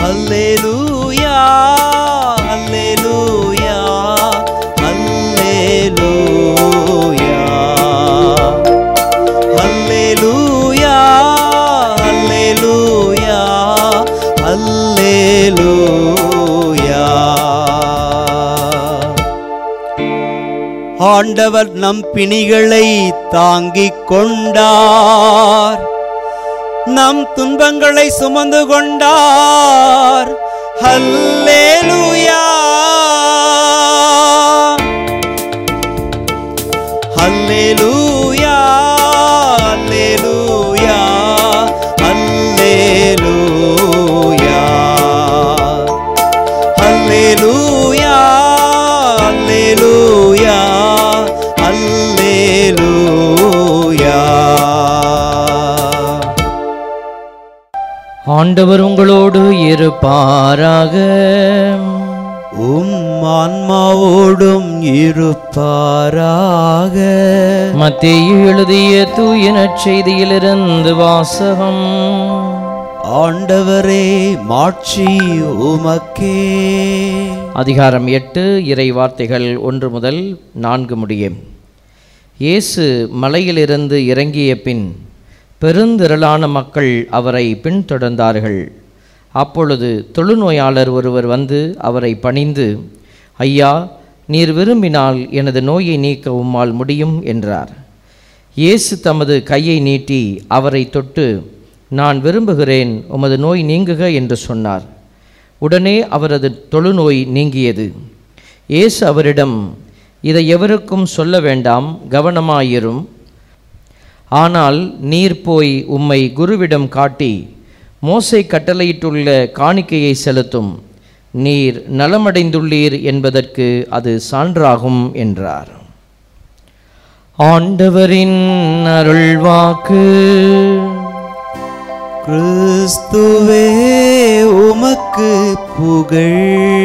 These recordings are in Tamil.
அல்லேலூயா அல்லேலூயா அல்லேலூயா அல்லேலூயா அல்லேலூயா அல்லேலூயா ஆண்டவர் நம் பிணிகளை தாங்கிக் கொண்டார் நம் துன்பங்களை சுமந்து கொண்டார் ஹல்லேலூயா ஹல்லேலூயா ஹல்லேலூயா ஹல்லேலூயா ஹல்லேலூயா ஹல்லேலூயா ஹல்லேலூயா ஆண்டவர் உங்களோடு இருப்பாராக உம் ஆன்மாவோடும் இருப்பாராக மத்தேயு எழுதிய தூய நற்செய்தியிலிருந்து வாசகம் ஆண்டவரே மாட்சி உமக்கே அதிகாரம் எட்டு இறை வார்த்தைகள் ஒன்று முதல் நான்கு முடியும் இயேசு மலையிலிருந்து இறங்கிய பின் பெருந்திரளான மக்கள் அவரை பின்தொடர்ந்தார்கள் அப்பொழுது தொழுநோயாளர் ஒருவர் வந்து அவரை பணிந்து ஐயா நீர் விரும்பினால் எனது நோயை நீக்க உம்மால் முடியும் என்றார் இயேசு தமது கையை நீட்டி அவரை தொட்டு நான் விரும்புகிறேன் உமது நோய் நீங்குக என்று சொன்னார் உடனே அவரது தொழுநோய் நீங்கியது இயேசு அவரிடம் இதை எவருக்கும் சொல்ல வேண்டாம் கவனமாயிரும் ஆனால் நீர் போய் உம்மை குருவிடம் காட்டி மோசை கட்டளையிட்டுள்ள காணிக்கையை செலுத்தும் நீர் நலமடைந்துள்ளீர் என்பதற்கு அது சான்றாகும் என்றார் ஆண்டவரின் அருள்வாக்கு கிறிஸ்துவே உமக்கு புகழ்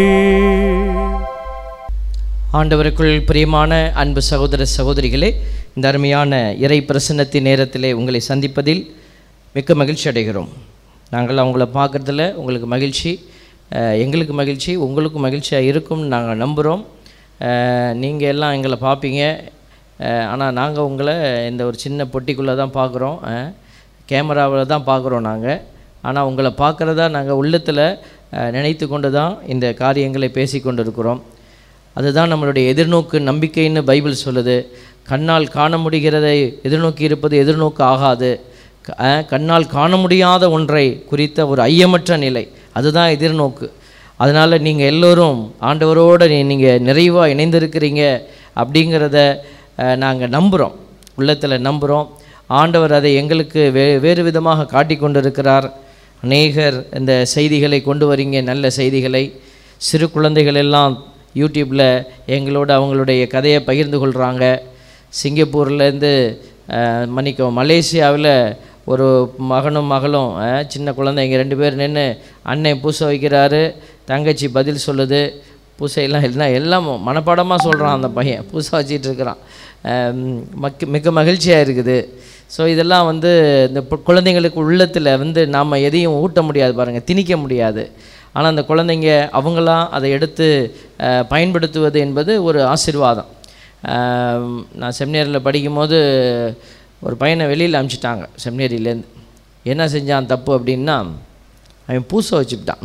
ஆண்டவருக்குள் பிரியமான அன்பு சகோதர சகோதரிகளே இந்த அருமையான இறை பிரசன்னத்தின் நேரத்திலே உங்களை சந்திப்பதில் மிக்க மகிழ்ச்சி அடைகிறோம் நாங்கள் அவங்கள பார்க்குறதுல உங்களுக்கு மகிழ்ச்சி அஹ், எங்களுக்கு மகிழ்ச்சி உங்களுக்கு மகிழ்ச்சியாக இருக்கும்னு நாங்கள் நம்புகிறோம் நீங்கள் எல்லாம் எங்களை பார்ப்பீங்க ஆனால் நாங்கள் உங்களை இந்த ஒரு சின்ன பொட்டிக்குள்ளே தான் பார்க்குறோம் கேமராவில் தான் பார்க்குறோம் நாங்கள் ஆனால் உங்களை பார்க்குறதா நாங்கள் உள்ளத்தில் நினைத்து கொண்டு தான் இந்த காரியங்களை பேசி கொண்டு இருக்கிறோம் அதுதான் நம்மளுடைய எதிர்நோக்கு நம்பிக்கைன்னு பைபிள் சொல்லுது கண்ணால் காண முடிகிறதை எதிர்நோக்கி இருப்பது எதிர்நோக்கு ஆகாது க- அஹ், கண்ணால் காண முடியாத ஒன்றை குறித்த ஒரு ஐயமற்ற நிலை அதுதான் எதிர்நோக்கு அதனால் நீங்கள் எல்லோரும் ஆண்டவரோடு நீங்கள் நிறைவாக இணைந்திருக்கிறீங்க அப்படிங்கிறத நாங்கள் நம்புகிறோம் உள்ளத்தில் நம்புகிறோம் ஆண்டவர் அதை எங்களுக்கு வே வேறு விதமாக காட்டி கொண்டிருக்கிறார் அநேகர் இந்த செய்திகளை கொண்டு வரீங்க நல்ல செய்திகளை சிறு குழந்தைகள் எல்லாம் யூடியூப்பில் எங்களோட அவங்களுடைய கதையை பகிர்ந்து கொள்கிறாங்க சிங்கப்பூர்லேருந்து மன்னிக்கவும் மலேசியாவில் ஒரு மகனும் மகளும் அஹ், சின்ன குழந்தைங்க ரெண்டு பேர் நின்று அண்ணன் பூசை வைக்கிறாரு தங்கச்சி பதில் சொல்லுது பூசையெல்லாம் எல்லாம் எல்லாம் மனப்பாடமாக சொல்கிறான் அந்த பையன் பூசை வச்சிட்டு இருக்கிறான் அஹ், மக்கு மிக மகிழ்ச்சியாக இருக்குது ஸோ இதெல்லாம் வந்து இந்த பொ- குழந்தைங்களுக்கு உள்ளத்தில் வந்து நாம் எதையும் ஊட்ட முடியாது பாருங்கள் திணிக்க முடியாது ஆனால் அந்த குழந்தைங்க அவங்களாம் அதை எடுத்து அஹ், பயன்படுத்துவது என்பது ஒரு ஆசீர்வாதம் அஹ், நான் செமினேரியில் படிக்கும்போது ஒரு பையனை வெளியில் அனுப்பிச்சிட்டாங்க செமினேரியிலேருந்து என்ன செஞ்சான் தப்பு அப்படின்னா அவன் பூசை வச்சுக்கிட்டான்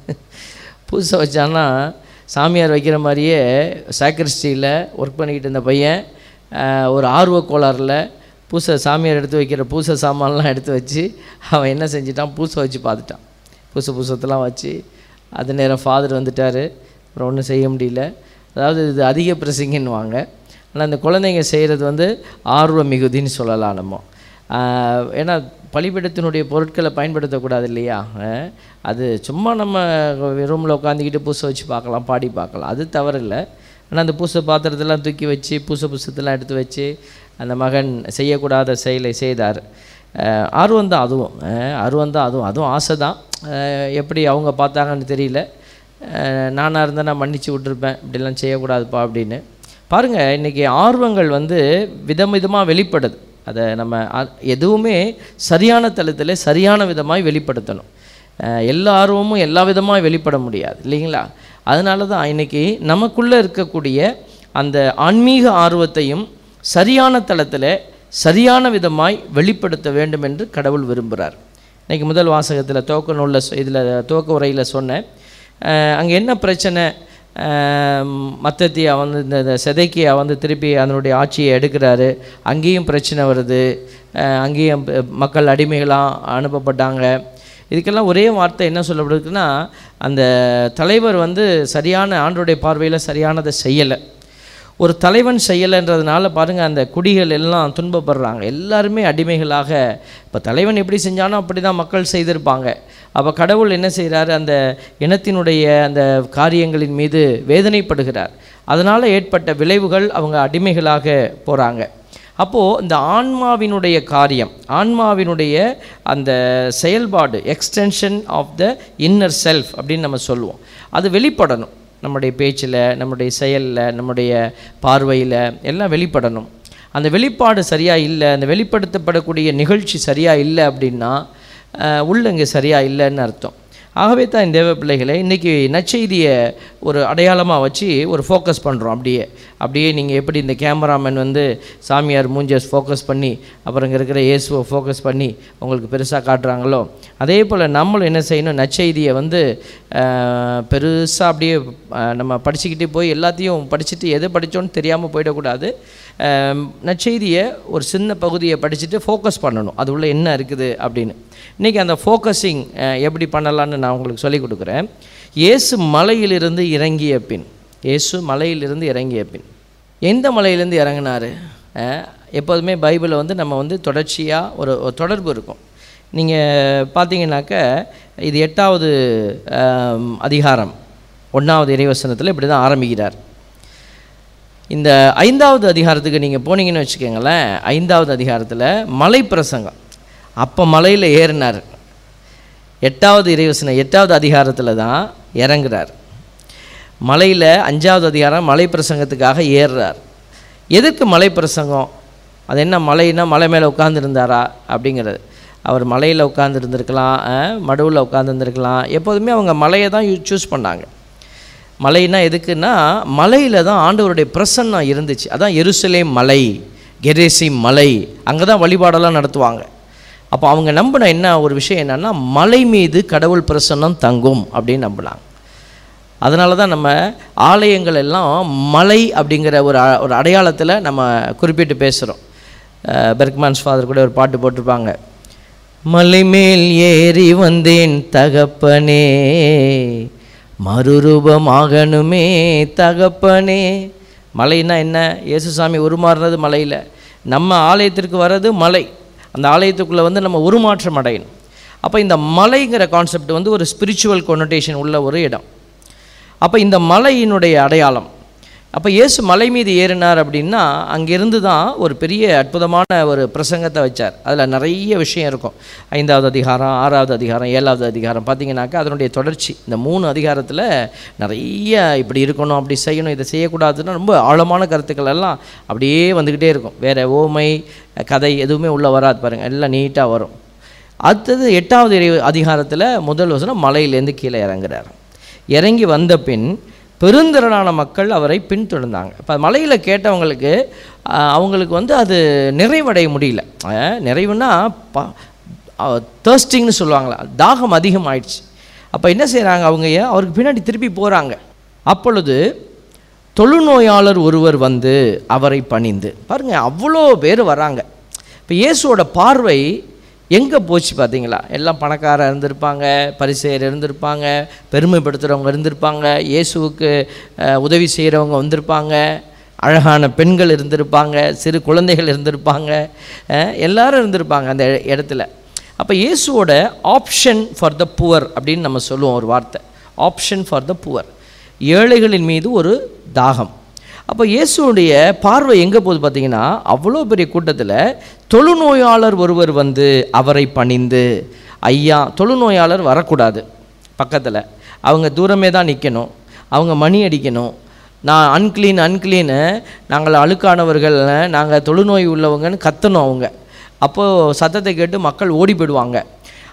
பூசை வச்சான்னா சாமியார் வைக்கிற மாதிரியே சாக்ரிஸ்டியில் ஒர்க் பண்ணிக்கிட்டு இருந்த பையன் ஆஹ், ஒரு ஆர்வ கோளாறில் பூசை சாமியார் எடுத்து வைக்கிற பூசை சாமான்லாம் எடுத்து வச்சு அவன் என்ன செஞ்சிட்டான் பூசை வச்சு பார்த்துட்டான் பூசை பூசத்தெல்லாம் வச்சு அது நேரம் ஃபாதர் வந்துட்டார் அப்புறம் ஒன்றும் செய்ய முடியல அதாவது இது அதிக பிரசிங்கன்னுவாங்க ஆனால் அந்த குழந்தைங்க செய்கிறது வந்து ஆர்வ மிகுதின்னு சொல்லலாம் நம்ம ஆஹ், ஏன்னா பலிபீடத்தினுடைய பொருட்களை பயன்படுத்தக்கூடாது இல்லையா அஹ், அது சும்மா நம்ம ரூமில் உட்காந்துக்கிட்டு பூசை வச்சு பார்க்கலாம் பாடி பார்க்கலாம் அது தவறில்லை ஆனால் அந்த பூசை பாத்திரத்தெல்லாம் தூக்கி வச்சு பூசை புசத்தெல்லாம் எடுத்து வச்சு அந்த மகன் செய்யக்கூடாத செயலை செய்தார் அஹ், ஆர்வம் தான் அதுவும் அஹ், ஆர்வம் தான் அதுவும் அதுவும் ஆசை தான் அஹ், எப்படி அவங்க பார்த்தாங்கன்னு தெரியல அஹ், நானாக இருந்தால் நான் மன்னிச்சு விட்டுருப்பேன் இப்படிலாம் செய்யக்கூடாதுப்பா அப்படின்னு பாருங்கள் இன்றைக்கி ஆர்வங்கள் வந்து விதம் விதமாக வெளிப்படுது அதை நம்ம அ- எதுவுமே சரியான தளத்தில் சரியான விதமாய் வெளிப்படுத்தணும் அஹ், எல்லா ஆர்வமும் எல்லா விதமாக வெளிப்பட முடியாது இல்லைங்களா அதனால தான் இன்னைக்கு நமக்குள்ளே இருக்கக்கூடிய அந்த ஆன்மீக ஆர்வத்தையும் சரியான தளத்தில் சரியான விதமாய் வெளிப்படுத்த வேண்டும் என்று கடவுள் விரும்புகிறார் இன்னைக்கு முதல் வாசகத்தில் துவக்க நூலில் இதில் துவக்க உரையில் சொன்னேன் அங்கே என்ன பிரச்சனை மத்தத்தியா வந்து இந்த இந்த செதைக்கியா வந்து திருப்பி அதனுடைய ஆட்சியை எடுக்கிறாரு அங்கேயும் பிரச்சனை வருது அஹ் அங்கேயும் ப- மக்கள் அடிமைகளாக அனுப்பப்பட்டாங்க இதுக்கெல்லாம் ஒரே வார்த்தை என்ன சொல்லப்படுதுன்னா அந்த தலைவர் வந்து சரியான ஆண்டோடைய பார்வையில் சரியானதை செய்யலை ஒரு தலைவன் செய்யலைன்றதுனால பாருங்கள் அந்த குடிகள் எல்லாம் துன்பப்படுறாங்க எல்லாருமே அடிமைகளாக இப்போ தலைவன் எப்படி செஞ்சானோ அப்படி தான் மக்கள் செய்திருப்பாங்க அப்போ கடவுள் என்ன செய்கிறாரு அந்த இனத்தினுடைய அந்த காரியங்களின் மீது வேதனைப்படுகிறார் அதனால் ஏற்பட்ட விளைவுகள் அவங்க அடிமைகளாக போகிறாங்க அப்போது இந்த ஆன்மாவினுடைய காரியம் ஆன்மாவினுடைய அந்த செயல்பாடு extension of the inner self அப்படின்னு நம்ம சொல்லுவோம் அது வெளிப்படணும் நம்முடைய பேச்சில் நம்முடைய செயலில் நம்முடைய பார்வையில் எல்லாம் வெளிப்படணும் அந்த வெளிப்பாடு சரியாக இல்லை அந்த வெளிப்படுத்தப்படக்கூடிய நிகழ்ச்சி சரியாக இல்லை அப்படின்னா அஹ், உள்ள இங்கே சரியாக இல்லைன்னு அர்த்தம் ஆகவே தான் இந்த தேவ பிள்ளைகளை இன்றைக்கி நற்செய்தியை ஒரு அடையாளமாக வச்சு ஒரு ஃபோக்கஸ் பண்ணுறோம் அப்படியே அப்படியே நீங்கள் எப்படி இந்த கேமராமேன் வந்து சாமியார் மூஞ்ச ஃபோக்கஸ் பண்ணி அப்புறம் இங்கே இருக்கிற இயேசுவை ஃபோக்கஸ் பண்ணி உங்களுக்கு பெருசாக காட்டுறாங்களோ அதே போல் நம்மளும் என்ன செய்யணும் நற்செய்தியை வந்து பெருசாக அப்படியே அஹ், நம்ம படிச்சுக்கிட்டே போய் எல்லாத்தையும் படிச்சுட்டு எதை படித்தோன்னு தெரியாமல் போயிடக்கூடாது அஹ், நற்செய்தியை ஒரு சின்ன பகுதியை படிச்சுட்டு ஃபோக்கஸ் பண்ணணும் அது உள்ள என்ன இருக்குது அப்படின்னு இன்றைக்கி அந்த ஃபோக்கஸிங் எப்படி பண்ணலான்னு நான் உங்களுக்கு சொல்லிக் கொடுக்குறேன் இயேசு மலையிலிருந்து இறங்கிய பின் இயேசு மலையிலிருந்து இறங்கிய பின் எந்த மலையிலேருந்து இறங்கினாரு அஹ், எப்போதுமே பைபிளை வந்து நம்ம வந்து தொடர்ச்சியாக ஒரு ஒரு தொடர்பு இருக்கும் நீங்கள் பார்த்தீங்கன்னாக்க இது எட்டாவது ஆம், அதிகாரம் ஒன்றாவது இறைவசனத்தில் இப்படி தான் ஆரம்பிக்கிறார் இந்த ஐந்தாவது அதிகாரத்துக்கு நீங்கள் போனீங்கன்னு வச்சுக்கோங்களேன் ஐந்தாவது அதிகாரத்தில் மலை பிரசங்கம் அப்போ மலையில் ஏறினார் எட்டாவது இறைவசனம் எட்டாவது அதிகாரத்தில் தான் இறங்குறார் மலையில் அஞ்சாவது அதிகாரம் மலை பிரசங்கத்துக்காக ஏறுறார் எதற்கு மலை பிரசங்கம் அது என்ன மலைன்னா மலை மேலே உட்காந்துருந்தாரா அப்படிங்கிறது அவர் மலையில் உட்காந்துருந்துருக்கலாம் மடுவில் உட்காந்துருந்துருக்கலாம் எப்போதுமே அவங்க மலையை தான் சூஸ் பண்ணாங்க மலைன்னா எதுக்குன்னா மலையில் தான் ஆண்டவருடைய பிரசன்னம் இருந்துச்சு அதான் எருசலேம் மலை கெரேசி மலை அங்கே தான் வழிபாடெல்லாம் நடத்துவாங்க அப்போ அவங்க நம்பின என்ன ஒரு விஷயம் என்னன்னா மலை மீது கடவுள் பிரசன்னம் தங்கும் அப்படின்னு நம்பினாங்க அதனால தான் நம்ம ஆலயங்கள் எல்லாம் மலை அப்படிங்கிற ஒரு அ- ஒரு அடையாளத்தில் நம்ம குறிப்பிட்டு பேசுகிறோம் பெர்க்மான்ஸ் ஃபாதர் கூட ஒரு பாட்டு போட்டிருப்பாங்க மலை மேல் ஏறி வந்தேன் தகப்பனே மறுரூபமாகணுமே தகப்பனே மலைன்னா என்ன இயேசுசாமி உருமாறுறது மலையில் நம்ம ஆலயத்திற்கு வர்றது மலை அந்த ஆலயத்துக்குள்ளே வந்து நம்ம உருமாற்றம் அடையணும் அப்போ இந்த மலைங்கிற கான்செப்ட் வந்து ஒரு ஸ்பிரிச்சுவல் கொனோட்டேஷன் உள்ள ஒரு இடம் அப்போ இந்த மலையினுடைய அடையாளம் அப்போ இயேசு மலை மீது ஏறினார் அப்படின்னா அங்கிருந்து தான் ஒரு பெரிய அற்புதமான ஒரு பிரசங்கத்தை வச்சார் அதில் நிறைய விஷயம் இருக்கும் ஐந்தாவது அதிகாரம் ஆறாவது அதிகாரம் ஏழாவது அதிகாரம் பார்த்தீங்கன்னாக்கா அதனுடைய தொடர்ச்சி இந்த மூணு அதிகாரத்தில் நிறைய இப்படி இருக்கணும் அப்படி செய்யணும் இதை செய்யக்கூடாதுன்னு ரொம்ப ஆழமான கருத்துக்கள் எல்லாம் அப்படியே வந்துக்கிட்டே இருக்கும் வேறு ஓமை கதை எதுவுமே உள்ளே வராது பாருங்கள் எல்லாம் நீட்டாக வரும் அடுத்தது எட்டாவது இறை அதிகாரத்தில் முதல் வசனம் மலையிலேருந்து கீழே இறங்குறார் இறங்கி வந்த பின் பெருந்திரளான மக்கள் அவரை பின்தொடர்ந்தாங்க இப்போ மலையில் கேட்டவங்களுக்கு ஆஹ், அவங்களுக்கு வந்து அது நிறைவடைய முடியல ஆஹ், நிறைவுனா ப தேர்ஸ்டிங்னு சொல்லுவாங்களா தாகம் அதிகமாயிடுச்சு அப்போ என்ன செய்கிறாங்க அவங்க அவருக்கு பின்னாடி திருப்பி போகிறாங்க அப்பொழுது தொழுநோயாளர் ஒருவர் வந்து அவரை பணிந்து பாருங்கள் அவ்வளோ பேர் வராங்க இப்போ இயேசுவோட பார்வை எங்கே போச்சு பார்த்தீங்களா எல்லாம் பணக்காரர் இருந்திருப்பாங்க பரிசெயர் இருந்திருப்பாங்க பெருமைப்படுத்துகிறவங்க இருந்திருப்பாங்க இயேசுவுக்கு அஹ், உதவி செய்கிறவங்க வந்திருப்பாங்க அழகான பெண்கள் இருந்திருப்பாங்க சிறு குழந்தைகள் இருந்திருப்பாங்க அஹ், எல்லாரும் இருந்திருப்பாங்க அந்த இடத்துல அப்போ இயேசுவோட ஆப்ஷன் ஃபார் த புவர் அப்படின்னு நம்ம சொல்லுவோம் ஒரு வார்த்தை ஆப்ஷன் ஃபார் த புவர் ஏழைகளின் மீது ஒரு தாகம் அப்போ இயேசுவுடைய பார்வை எங்கே போகுது பார்த்தீங்கன்னா அவ்வளோ பெரிய கூட்டத்தில் தொழுநோயாளர் ஒருவர் வந்து அவரை பணிந்து ஐயா தொழுநோயாளர் வரக்கூடாது பக்கத்தில் அவங்க தூரமே தான் நிற்கணும் அவங்க மணி அடிக்கணும் நான் அன்க்ளீன் அன்க்ளீனு நாங்கள் அழுக்கானவர்கள் நாங்கள் தொழுநோய் உள்ளவங்கன்னு கத்தணும் அவங்க அப்போது சத்தத்தை கேட்டு மக்கள் ஓடி போயிடுவாங்க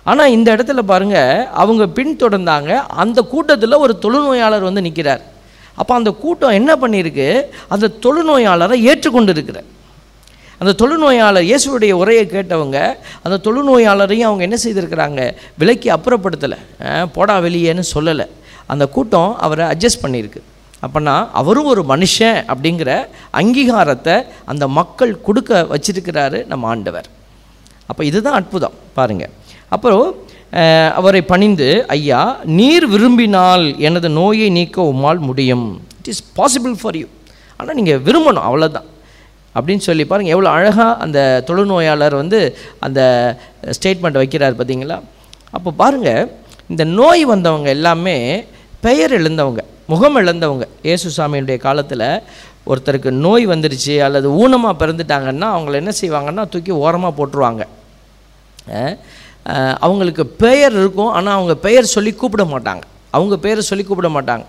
ஆனால் இந்த இடத்துல பாருங்க அவங்க பின்தொடர்ந்தாங்க அந்த கூட்டத்தில் ஒரு தொழுநோயாளர் வந்து நிற்கிறார் அப்போ அந்த கூட்டம் என்ன பண்ணியிருக்கு அந்த தொழுநோயாளரை ஏற்றுக்கொண்டு இருக்கிறார் அந்த தொழுநோயாளர் இயேசுவுடைய உரையை கேட்டவங்க அந்த தொழுநோயாளரையும் அவங்க என்ன செய்திருக்கிறாங்க விலைக்கு அப்புறப்படுத்தலை அஹ், போடா வெளியேன்னு சொல்லலை அந்த கூட்டம் அவரை அட்ஜஸ்ட் பண்ணியிருக்கு அப்போனா அவரும் ஒரு மனுஷன் அப்படிங்கிற அங்கீகாரத்தை அந்த மக்கள் கொடுக்க வச்சிருக்கிறாரு நம்ம ஆண்டவர் அப்போ இதுதான் அற்புதம் பாருங்க அப்புறம் அஹ், அவரை பணிந்து ஐயா நீர் விரும்பினால் எனது நோயை நீக்க உம்மால் முடியும் it is possible for you ஆனால் நீங்கள் விரும்பணும் அவ்வளோதான் அப்படின்னு சொல்லி பாருங்கள் எவ்வளோ அழகாக அந்த தொழுநோயாளர் வந்து அந்த ஸ்டேட்மெண்ட் வைக்கிறார் பார்த்தீங்களா அப்போ பாருங்கள் இந்த நோய் வந்தவங்க எல்லாமே பெயர் இழந்தவங்க முகம் இழந்தவங்க இயேசு சாமியுடைய காலத்தில் ஒருத்தருக்கு நோய் வந்துருச்சு அல்லது ஊனமாக பிறந்துட்டாங்கன்னா அவங்கள என்ன செய்வாங்கன்னா தூக்கி ஓரமாக போட்டுருவாங்க அஹ், அஹ், அவங்களுக்கு பெயர் இருக்கும் ஆனால் அவங்க பெயர் சொல்லி கூப்பிட மாட்டாங்க அவங்க பேரை சொல்லி கூப்பிட மாட்டாங்க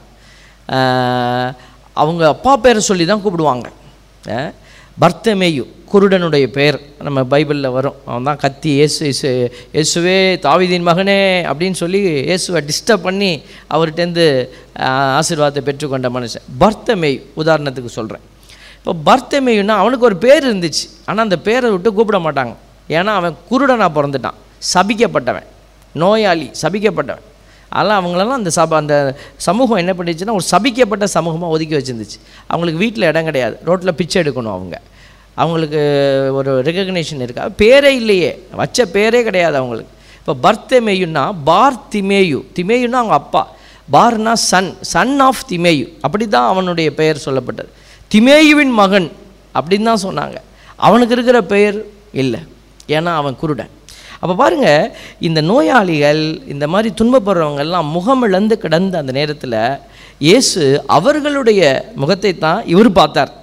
அஹ், அவங்க அப்பா பேரை சொல்லி தான் கூப்பிடுவாங்க அஹ், பர்த்தமேயு குருடனுடைய பெயர் நம்ம பைபிளில் வரும் அவன் தான் கத்தி இயேசு இயேசு இயேசுவே தாவீதின் மகனே அப்படின்னு சொல்லி இயேசுவை டிஸ்டர்ப் பண்ணி அவர்கிட்டேருந்து அஹ், ஆசீர்வாதத்தை பெற்றுக்கொண்ட மனுஷன் பர்த்தமேயு உதாரணத்துக்கு சொல்கிறேன் இப்போ பர்த்தமேயுன்னா அவனுக்கு ஒரு பேர் இருந்துச்சு ஆனால் அந்த பேரை விட்டு கூப்பிட மாட்டாங்க ஏன்னா அவன் குருடனாக பிறந்துட்டான் சபிக்கப்பட்டவன் நோயாளி சபிக்கப்பட்டவன் அதெல்லாம் அவங்களெல்லாம் அந்த சப அந்த சமூகம் என்ன பண்ணிச்சுன்னா ஒரு சபிக்கப்பட்ட சமூகமாக ஒதுக்கி வச்சிருந்துச்சு அவங்களுக்கு வீட்டில் இடம் கிடையாது ரோட்டில் பிச்சை எடுக்கணும் அவங்க அவங்களுக்கு ஒரு ரெகக்னேஷன் இருக்கா பேரே இல்லையே வச்ச பேரே கிடையாது அவங்களுக்கு இப்போ பர்த்தமேயுன்னா பார் திமேயு திமேயுன்னா அவங்க அப்பா பார்னா சன் சன் ஆஃப் திமேயு அப்படி தான் அவனுடைய பெயர் சொல்லப்பட்டது திமேயுவின் மகன் அப்படின்னு தான் சொன்னாங்க அவனுக்கு இருக்கிற பெயர் இல்லை ஏன்னா அவன் குருடன் அப்போ பாருங்க இந்த நோயாளிகள் இந்த மாதிரி துன்பப்படுறவங்க எல்லாம் முகமிழந்து கிடந்த அந்த நேரத்தில் இயேசு அவர்களுடைய முகத்தை தான் இவர் பார்த்தார்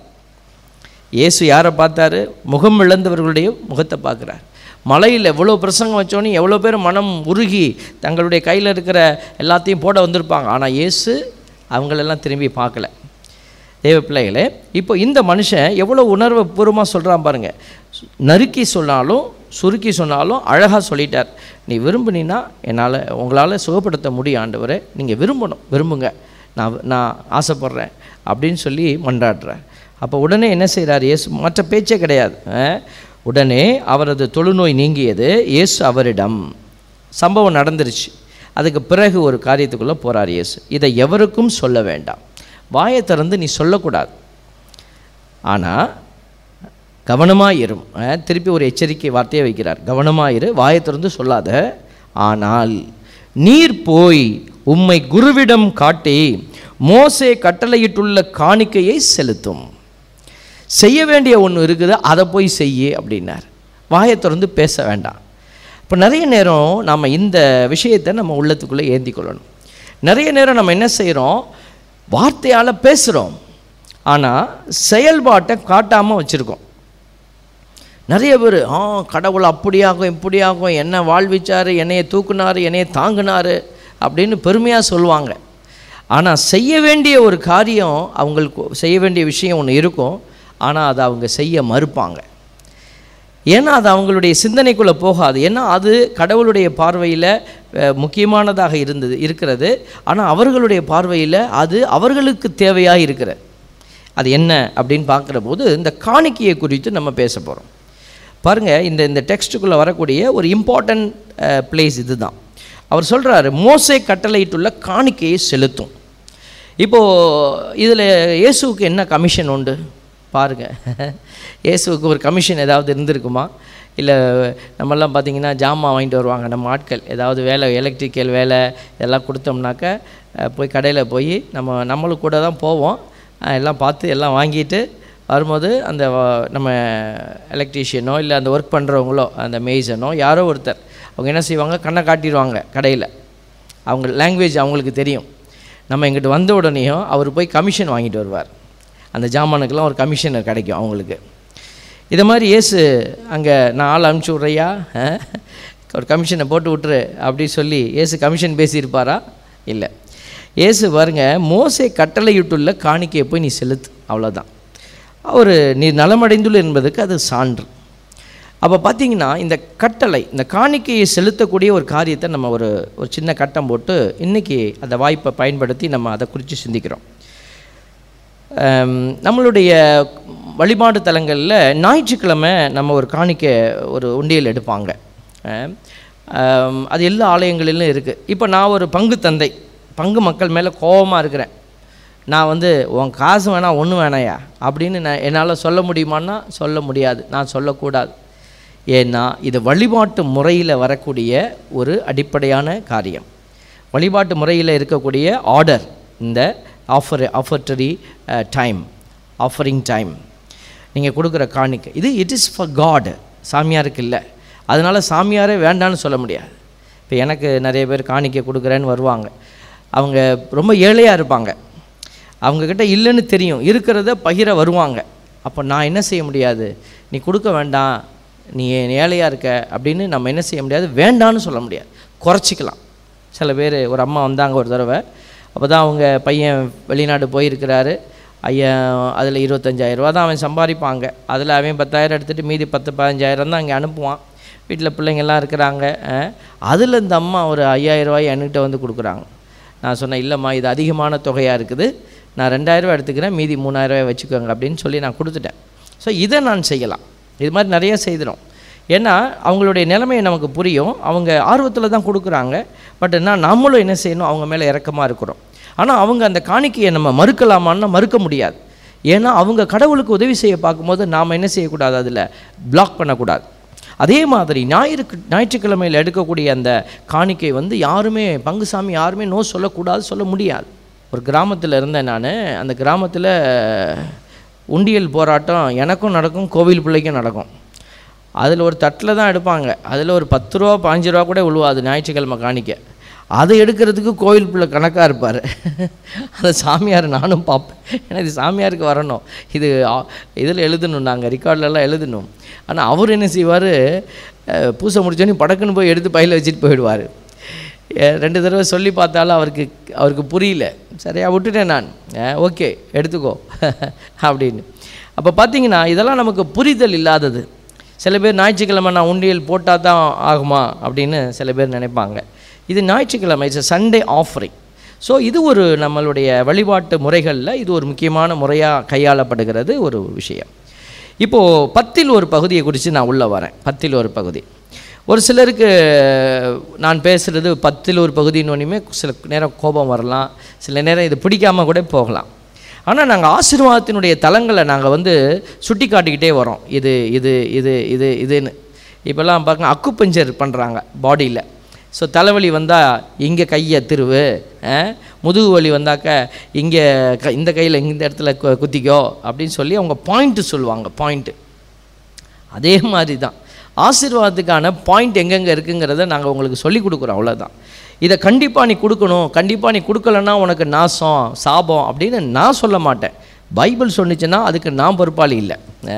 இயேசு யாரை பார்த்தாரு முகம் இழந்தவர்களுடைய முகத்தை பார்க்குறார் மலையில் எவ்வளோ பிரசங்கம் வச்சோன்னே எவ்வளோ பேர் மனம் உருகி தங்களுடைய கையில் இருக்கிற எல்லாத்தையும் போட வந்திருப்பாங்க ஆனால் இயேசு அவங்களெல்லாம் திரும்பி பார்க்கல தேவ பிள்ளைகளே இப்போ இந்த மனுஷன் எவ்வளோ உணர்வு பூர்வமாக சொல்கிறான் பாருங்க சு- நறுக்கி சொன்னாலும் சுருக்கி சொன்னாலும் அழகாக சொல்லிட்டார் நீ விரும்புனீன்னா என்னால் உங்களால் சுகப்படுத்த முடியும் ஆண்டவரே நீங்கள் விரும்பணும் விரும்புங்க நான் நான் ஆசைப்பட்றேன் அப்படின்னு சொல்லி மன்றாடுறார் அப்போ உடனே என்ன செய்கிறார் இயேசு மற்ற பேச்சே கிடையாது அஹ், உடனே அவரது தொழுநோய் நீங்கியது இயேசு அவரிடம் சம்பவம் நடந்துருச்சு அதுக்கு பிறகு ஒரு காரியத்துக்குள்ளே போகிறார் இயேசு இதை எவருக்கும் சொல்ல வேண்டாம் வாயை திறந்து நீ சொல்லக்கூடாது ஆனால் கவனமாக இரும் அஹ், திருப்பி ஒரு எச்சரிக்கை வார்த்தையை வைக்கிறார் கவனமாக இரு வாயை திறந்து சொல்லாத ஆனால் நீர் போய் உம்மை குருவிடம் காட்டி மோசே கட்டளையிட்டுள்ள காணிக்கையை செலுத்தும் செய்ய வேண்டிய ஒன்று இருக்குது அதை போய் செய்யு அப்படின்னார் வாயை திறந்து பேச வேண்டாம் இப்போ நிறைய நேரம் நம்ம இந்த விஷயத்தை நம்ம உள்ளத்துக்குள்ளே ஏந்தி கொள்ளணும் நிறைய நேரம் நம்ம என்ன செய்கிறோம் வார்த்தையால் பேசுகிறோம் ஆனால் செயல்பாட்டை காட்டாமல் வச்சுருக்கோம் நிறைய பேர் ஆ கடவுள் அப்படியாகும் இப்படியாகும் என்னை வாழ்விச்சார் என்னைய தூக்குனார் என்னைய தாங்கினார் அப்படின்னு பெருமையாக சொல்லுவாங்க ஆனால் செய்ய வேண்டிய ஒரு காரியம் அவங்களுக்கு செய்ய வேண்டிய விஷயம் ஒன்று இருக்கும் ஆனால் அதை அவங்க செய்ய மறுப்பாங்க ஏன்னா அது அவங்களுடைய சிந்தனைக்குள்ளே போகாது ஏன்னா அது கடவுளுடைய பார்வையில் அஹ், முக்கியமானதாக இருந்தது இருக்கிறது ஆனால் அவர்களுடைய பார்வையில் அது அவர்களுக்கு தேவையாக இருக்கிறது அது என்ன அப்படின்னு பார்க்குற போது இந்த காணிக்கையை குறித்து நம்ம பேச போகிறோம் பாருங்கள் இந்த இந்த டெக்ஸ்ட்டுக்குள்ளே வரக்கூடிய ஒரு இம்பார்ட்டன்ட் பிளேஸ் இதுதான் அவர் சொல்கிறாரு மோசே கட்டளையிட்டுள்ள காணிக்கையை செலுத்தும் இப்போது இதில் இயேசுவுக்கு என்ன கமிஷன் உண்டு பாருங்கள் இயேசுவுக்கு ஒரு கமிஷன் ஏதாவது இருந்திருக்குமா இல்லை நம்மெல்லாம் பார்த்தீங்கன்னா ஜாமான் வாங்கிட்டு வருவாங்க நம்ம ஆட்கள் ஏதாவது வேலை எலக்ட்ரிக்கல் வேலை இதெல்லாம் கொடுத்தோம்னாக்க அஹ், போய் கடையில் போய் நம்ம நம்மளும் கூட தான் போவோம் அஹ், எல்லாம் பார்த்து எல்லாம் வாங்கிட்டு வரும்போது அந்த வ- நம்ம எலக்ட்ரீஷியனோ இல்லை அந்த ஒர்க் பண்ணுறவங்களோ அந்த மேய்சனோ யாரோ ஒருத்தர் அவங்க என்ன செய்வாங்க கண்ணை காட்டிடுவாங்க கடையில் அவங்க லாங்குவேஜ் அவங்களுக்கு தெரியும் நம்ம இங்கிட்டு வந்த உடனேயும் அவர் போய் கமிஷன் வாங்கிட்டு வருவார் அந்த ஜாமானுக்கெல்லாம் ஒரு கமிஷன் கிடைக்கும் அவங்களுக்கு இதை மாதிரி இயேசு அங்கே நான் ஆள் அனுப்பிச்சி விட்றையா ஒரு கமிஷனை போட்டு விட்டுரு அப்படி சொல்லி இயேசு கமிஷன் பேசியிருப்பாரா இல்லை இயேசு பாருங்க மோசே கட்டளையிட்டுள்ள காணிக்கையை போய் நீ செலுத்து அவ்வளோதான் அவர் நீ நலமடைந்துள்ள என்பதுக்கு அது சான்று அப்போ பார்த்தீங்கன்னா இந்த கட்டளை இந்த காணிக்கையை செலுத்தக்கூடிய ஒரு காரியத்தை நம்ம ஒரு ஒரு சின்ன கட்டம் போட்டு இன்றைக்கி அந்த வாய்ப்பை பயன்படுத்தி நம்ம அதை குறித்து சிந்திக்கிறோம் ஆம், நம்மளுடைய வழிபாடு தலங்களில் ஞாயிற்றுக்கிழமை நம்ம ஒரு காணிக்கை ஒரு உண்டியல் எடுப்பாங்க ஆம், ஆம், அது எல்லா ஆலயங்களிலும் இருக்குது இப்போ நான் ஒரு பங்கு தந்தை பங்கு மக்கள் மேலே கோபமாக இருக்கிறேன் நான் வந்து உன் காசு வேணாம் ஒன்று வேணாயா அப்படின்னு நான் என்னால் சொல்ல முடியுமான்னா சொல்ல முடியாது நான் சொல்லக்கூடாது ஏன்னா இது வழிபாட்டு முறையில் வரக்கூடிய ஒரு அடிப்படையான காரியம் வழிபாட்டு முறையில் இருக்கக்கூடிய ஆர்டர் இந்த offer offertory time offering time நீங்கள் கொடுக்குற காணிக்கை இது இட் இஸ் ஃபார் காட் சாமியாருக்கு இல்லை அதனால் சாமியாரே வேண்டான்னு சொல்ல முடியாது இப்போ எனக்கு நிறைய பேர் காணிக்கை கொடுக்குறேன்னு வருவாங்க அவங்க ரொம்ப ஏழையாக இருப்பாங்க அவங்கக்கிட்ட இல்லைன்னு தெரியும் இருக்கிறத பகிர வருவாங்க அப்போ நான் என்ன செய்ய முடியாது நீ கொடுக்க வேண்டாம் நீ ஏழையாக இருக்க அப்படின்னு நம்ம என்ன செய்ய முடியாது வேண்டான்னு சொல்ல முடியாது குறைச்சிக்கலாம் சில பேர் ஒரு அம்மா வந்தாங்க ஒரு தடவை அப்போ தான் அவங்க பையன் வெளிநாடு போயிருக்கிறாரு ஐயா அதில் இருபத்தஞ்சாயிரரூவா தான் அவன் சம்பாதிப்பாங்க அதில் அவன் பத்தாயிரம் எடுத்துகிட்டு மீதி பத்து பதினஞ்சாயிரம் தான் அங்கே அனுப்புவான் வீட்டில் பிள்ளைங்கள்லாம் இருக்கிறாங்க அதில் இந்த அம்மா ஒரு ஐயாயிரம் ரூபாய் என்கிட்ட வந்து கொடுக்குறாங்க நான் சொன்னேன் இல்லைம்மா இது அதிகமான தொகையாக இருக்குது நான் ரெண்டாயிரரூவா எடுத்துக்கிறேன் மீதி மூணாயிரரூவா வச்சுக்கோங்க அப்படின்னு சொல்லி நான் கொடுத்துட்டேன் ஸோ இதை நான் செய்யலாம் இது மாதிரி நிறைய செய்திடும் ஏன்னா அவங்களுடைய நிலைமையை நமக்கு புரியும் அவங்க ஆர்வத்தில் தான் கொடுக்குறாங்க பட் என்ன நம்மளும் என்ன செய்யணும் அவங்க மேலே இறக்கமாக இருக்கிறோம் ஆனால் அவங்க அந்த காணிக்கையை நம்ம மறுக்கலாமான்னா மறுக்க முடியாது ஏன்னா அவங்க கடவுளுக்கு உதவி செய்ய பார்க்கும்போது நாம் என்ன செய்யக்கூடாது அதில் பிளாக் பண்ணக்கூடாது அதே மாதிரி ஞாயிறு ஞாயிற்றுக்கிழமையில் எடுக்கக்கூடிய அந்த காணிக்கை வந்து யாருமே பங்குசாமி யாருமே நோ சொல்லக்கூடாது சொல்ல முடியாது ஒரு கிராமத்தில் இருந்தேன் நான் அந்த கிராமத்தில் உண்டியல் போராட்டம் எனக்கும் நடக்கும் கோவில் பிள்ளைக்கும் நடக்கும் அதில் ஒரு தட்டில் தான் எடுப்பாங்க அதில் ஒரு பத்து ரூபா பாஞ்சு ரூபா கூட விழுவாது ஞாயிற்றுக்கிழமை காணிக்க அதை எடுக்கிறதுக்கு கோவில் பிள்ளை கணக்காக இருப்பார் அந்த சாமியார் நானும் பார்ப்பேன் ஏன்னா இது சாமியாருக்கு வரணும் இது இதில் எழுதணும் நாங்கள் ரெக்கார்ட்லலாம் எழுதணும் ஆனால் அவர் என்ன செய்வார் பூசை முடிச்சோன்னே படக்குன்னு போய் எடுத்து பையில் வச்சுட்டு போயிடுவார் ரெண்டு தடவை சொல்லி பார்த்தாலும் அவருக்கு அவருக்கு புரியல சரியா விட்டுட்டேன் நான் ஓகே எடுத்துக்கோ அப்படின்னு அப்போ பார்த்தீங்கன்னா இதெல்லாம் நமக்கு புரிதல் இல்லாதது சில பேர் ஞாயிற்றுக்கிழமை நான் உண்டியல் போட்டால் தான் ஆகுமா அப்படின்னு சில பேர் நினைப்பாங்க இது ஞாயிற்றுக்கிழமை இட்ஸ் சண்டே ஆஃபரிங் ஸோ இது ஒரு நம்மளுடைய வழிபாட்டு முறைகளில் இது ஒரு முக்கியமான முறையாக கையாளப்படுகிறது ஒரு விஷயம் இப்போது பத்தில் ஒரு பகுதியை குறித்து நான் உள்ளே வரேன் பத்தில் ஒரு பகுதி ஒரு சிலருக்கு நான் பேசுகிறது பத்தில் ஒரு பகுதின்னு சில நேரம் கோபம் வரலாம் சில நேரம் இது பிடிக்காமல் கூட போகலாம் ஆனால் நாங்கள் ஆசீர்வாதத்தினுடைய தலங்களை நாங்கள் வந்து சுட்டி காட்டிக்கிட்டே வரோம் இது இது இது இது இதுன்னு இப்போல்லாம் பார்க்க அக்குப்பஞ்சர் பண்ணுறாங்க பாடியில் ஸோ தலைவலி வந்தால் இங்கே கையை திருவு முதுகு வலி வந்தாக்க இங்கே க இந்த கையில் இந்த இடத்துல கு- குத்திக்கோ அப்படின்னு சொல்லி அவங்க பாயிண்ட்டு சொல்லுவாங்க பாயிண்ட்டு அதே மாதிரி தான் ஆசீர்வாதத்துக்கான பாயிண்ட் எங்கெங்கே இருக்குங்கிறத நாங்கள் உங்களுக்கு சொல்லி கொடுக்குறோம் அவ்வளோதான் இதை கண்டிப்பாக நீ கொடுக்கணும் கண்டிப்பாக நீ கொடுக்கலன்னா உனக்கு நாசம் சாபம் அப்படின்னு நான் சொல்ல மாட்டேன் பைபிள் சொன்னிச்சுன்னா அதுக்கு நான் பொறுப்பாளி இல்லை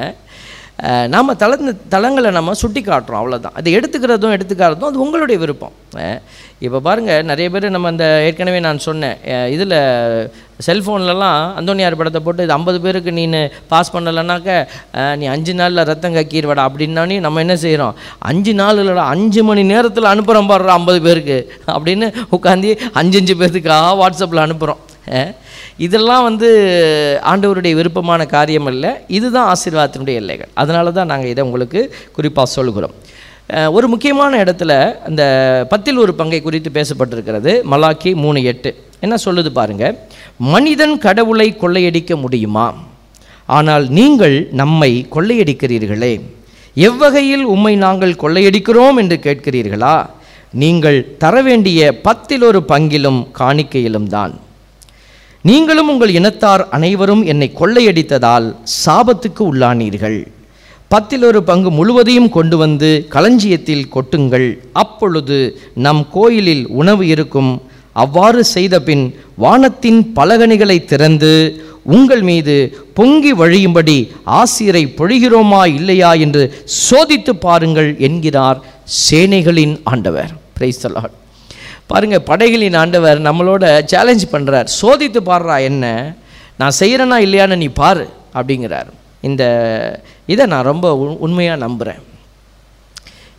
அஹ் நாம் தள தளங்களை நம்ம சுட்டி காட்டுறோம் அவ்வளோதான் அதை எடுத்துக்கிறதும் எடுத்துக்காததும் அது உங்களுடைய விருப்பம் இப்போ பாருங்கள் நிறைய பேர் நம்ம அந்த ஏற்கனவே நான் சொன்னேன் இதில் செல்ஃபோன்லலாம் அந்தோனியார் படத்தை போட்டு இது ஐம்பது பேருக்கு நீ பாஸ் பண்ணலைன்னாக்க அஹ், நீ அஞ்சு நாளில் ரத்தம் கக்கிடுவடா அப்படின்னானே நம்ம என்ன செய்கிறோம் அஞ்சு நாள் இல்லைடா அஞ்சு மணி நேரத்தில் அனுப்புகிறோம் பாடுறோம் ஐம்பது பேருக்கு அப்படின்னு உட்காந்து அஞ்சு அஞ்சு பேர்த்துக்காக வாட்ஸ்அப்பில் அனுப்புகிறோம் இதெல்லாம் வந்து ஆண்டவருடைய விருப்பமான காரியம் அல்ல இதுதான் ஆசீர்வாதத்தினுடைய எல்லைகள் அதனால தான் நாங்கள் இதை உங்களுக்கு குறிப்பாக சொல்கிறோம் அஹ், ஒரு முக்கியமான இடத்துல அந்த பத்தில் ஒரு பங்கை குறித்து பேசப்பட்டிருக்கிறது மலாக்கி மூணு எட்டு என்ன சொல்லுது பாருங்க மனிதன் கடவுளை கொள்ளையடிக்க முடியுமா ஆனால் நீங்கள் நம்மை கொள்ளையடிக்கிறீர்களே எவ்வகையில் உம்மை நாங்கள் கொள்ளையடிக்கிறோம் என்று கேட்கிறீர்களா நீங்கள் தர வேண்டிய பத்தில் ஒரு பங்கிலும் காணிக்கையிலும் தான் நீங்களும் உங்கள் இனத்தார் அனைவரும் என்னை கொள்ளையடித்ததால் சாபத்துக்கு உள்ளானீர்கள் பத்தில் ஒரு பங்கு முழுவதையும் கொண்டு வந்து களஞ்சியத்தில் கொட்டுங்கள் அப்பொழுது நம் கோயிலில் உணவு இருக்கும் அவ்வாறு செய்தபின் வானத்தின் பலகணிகளை திறந்து உங்கள் மீது பொங்கி வழியும்படி ஆசிரை பொழிகிறோமா இல்லையா என்று சோதித்து பாருங்கள் என்கிறார் சேனைகளின் ஆண்டவர் பிரைஸ் லார்ட் பாருங்க படைகளின் ஆண்டவர் நம்மளோட சேலஞ்ச் பண்ணுறார் சோதித்து பாடுறா என்ன நான் செய்கிறேனா இல்லையான்னு நீ பாரு அப்படிங்கிறார் இந்த இதை நான் ரொம்ப உண்மையாக நம்புகிறேன்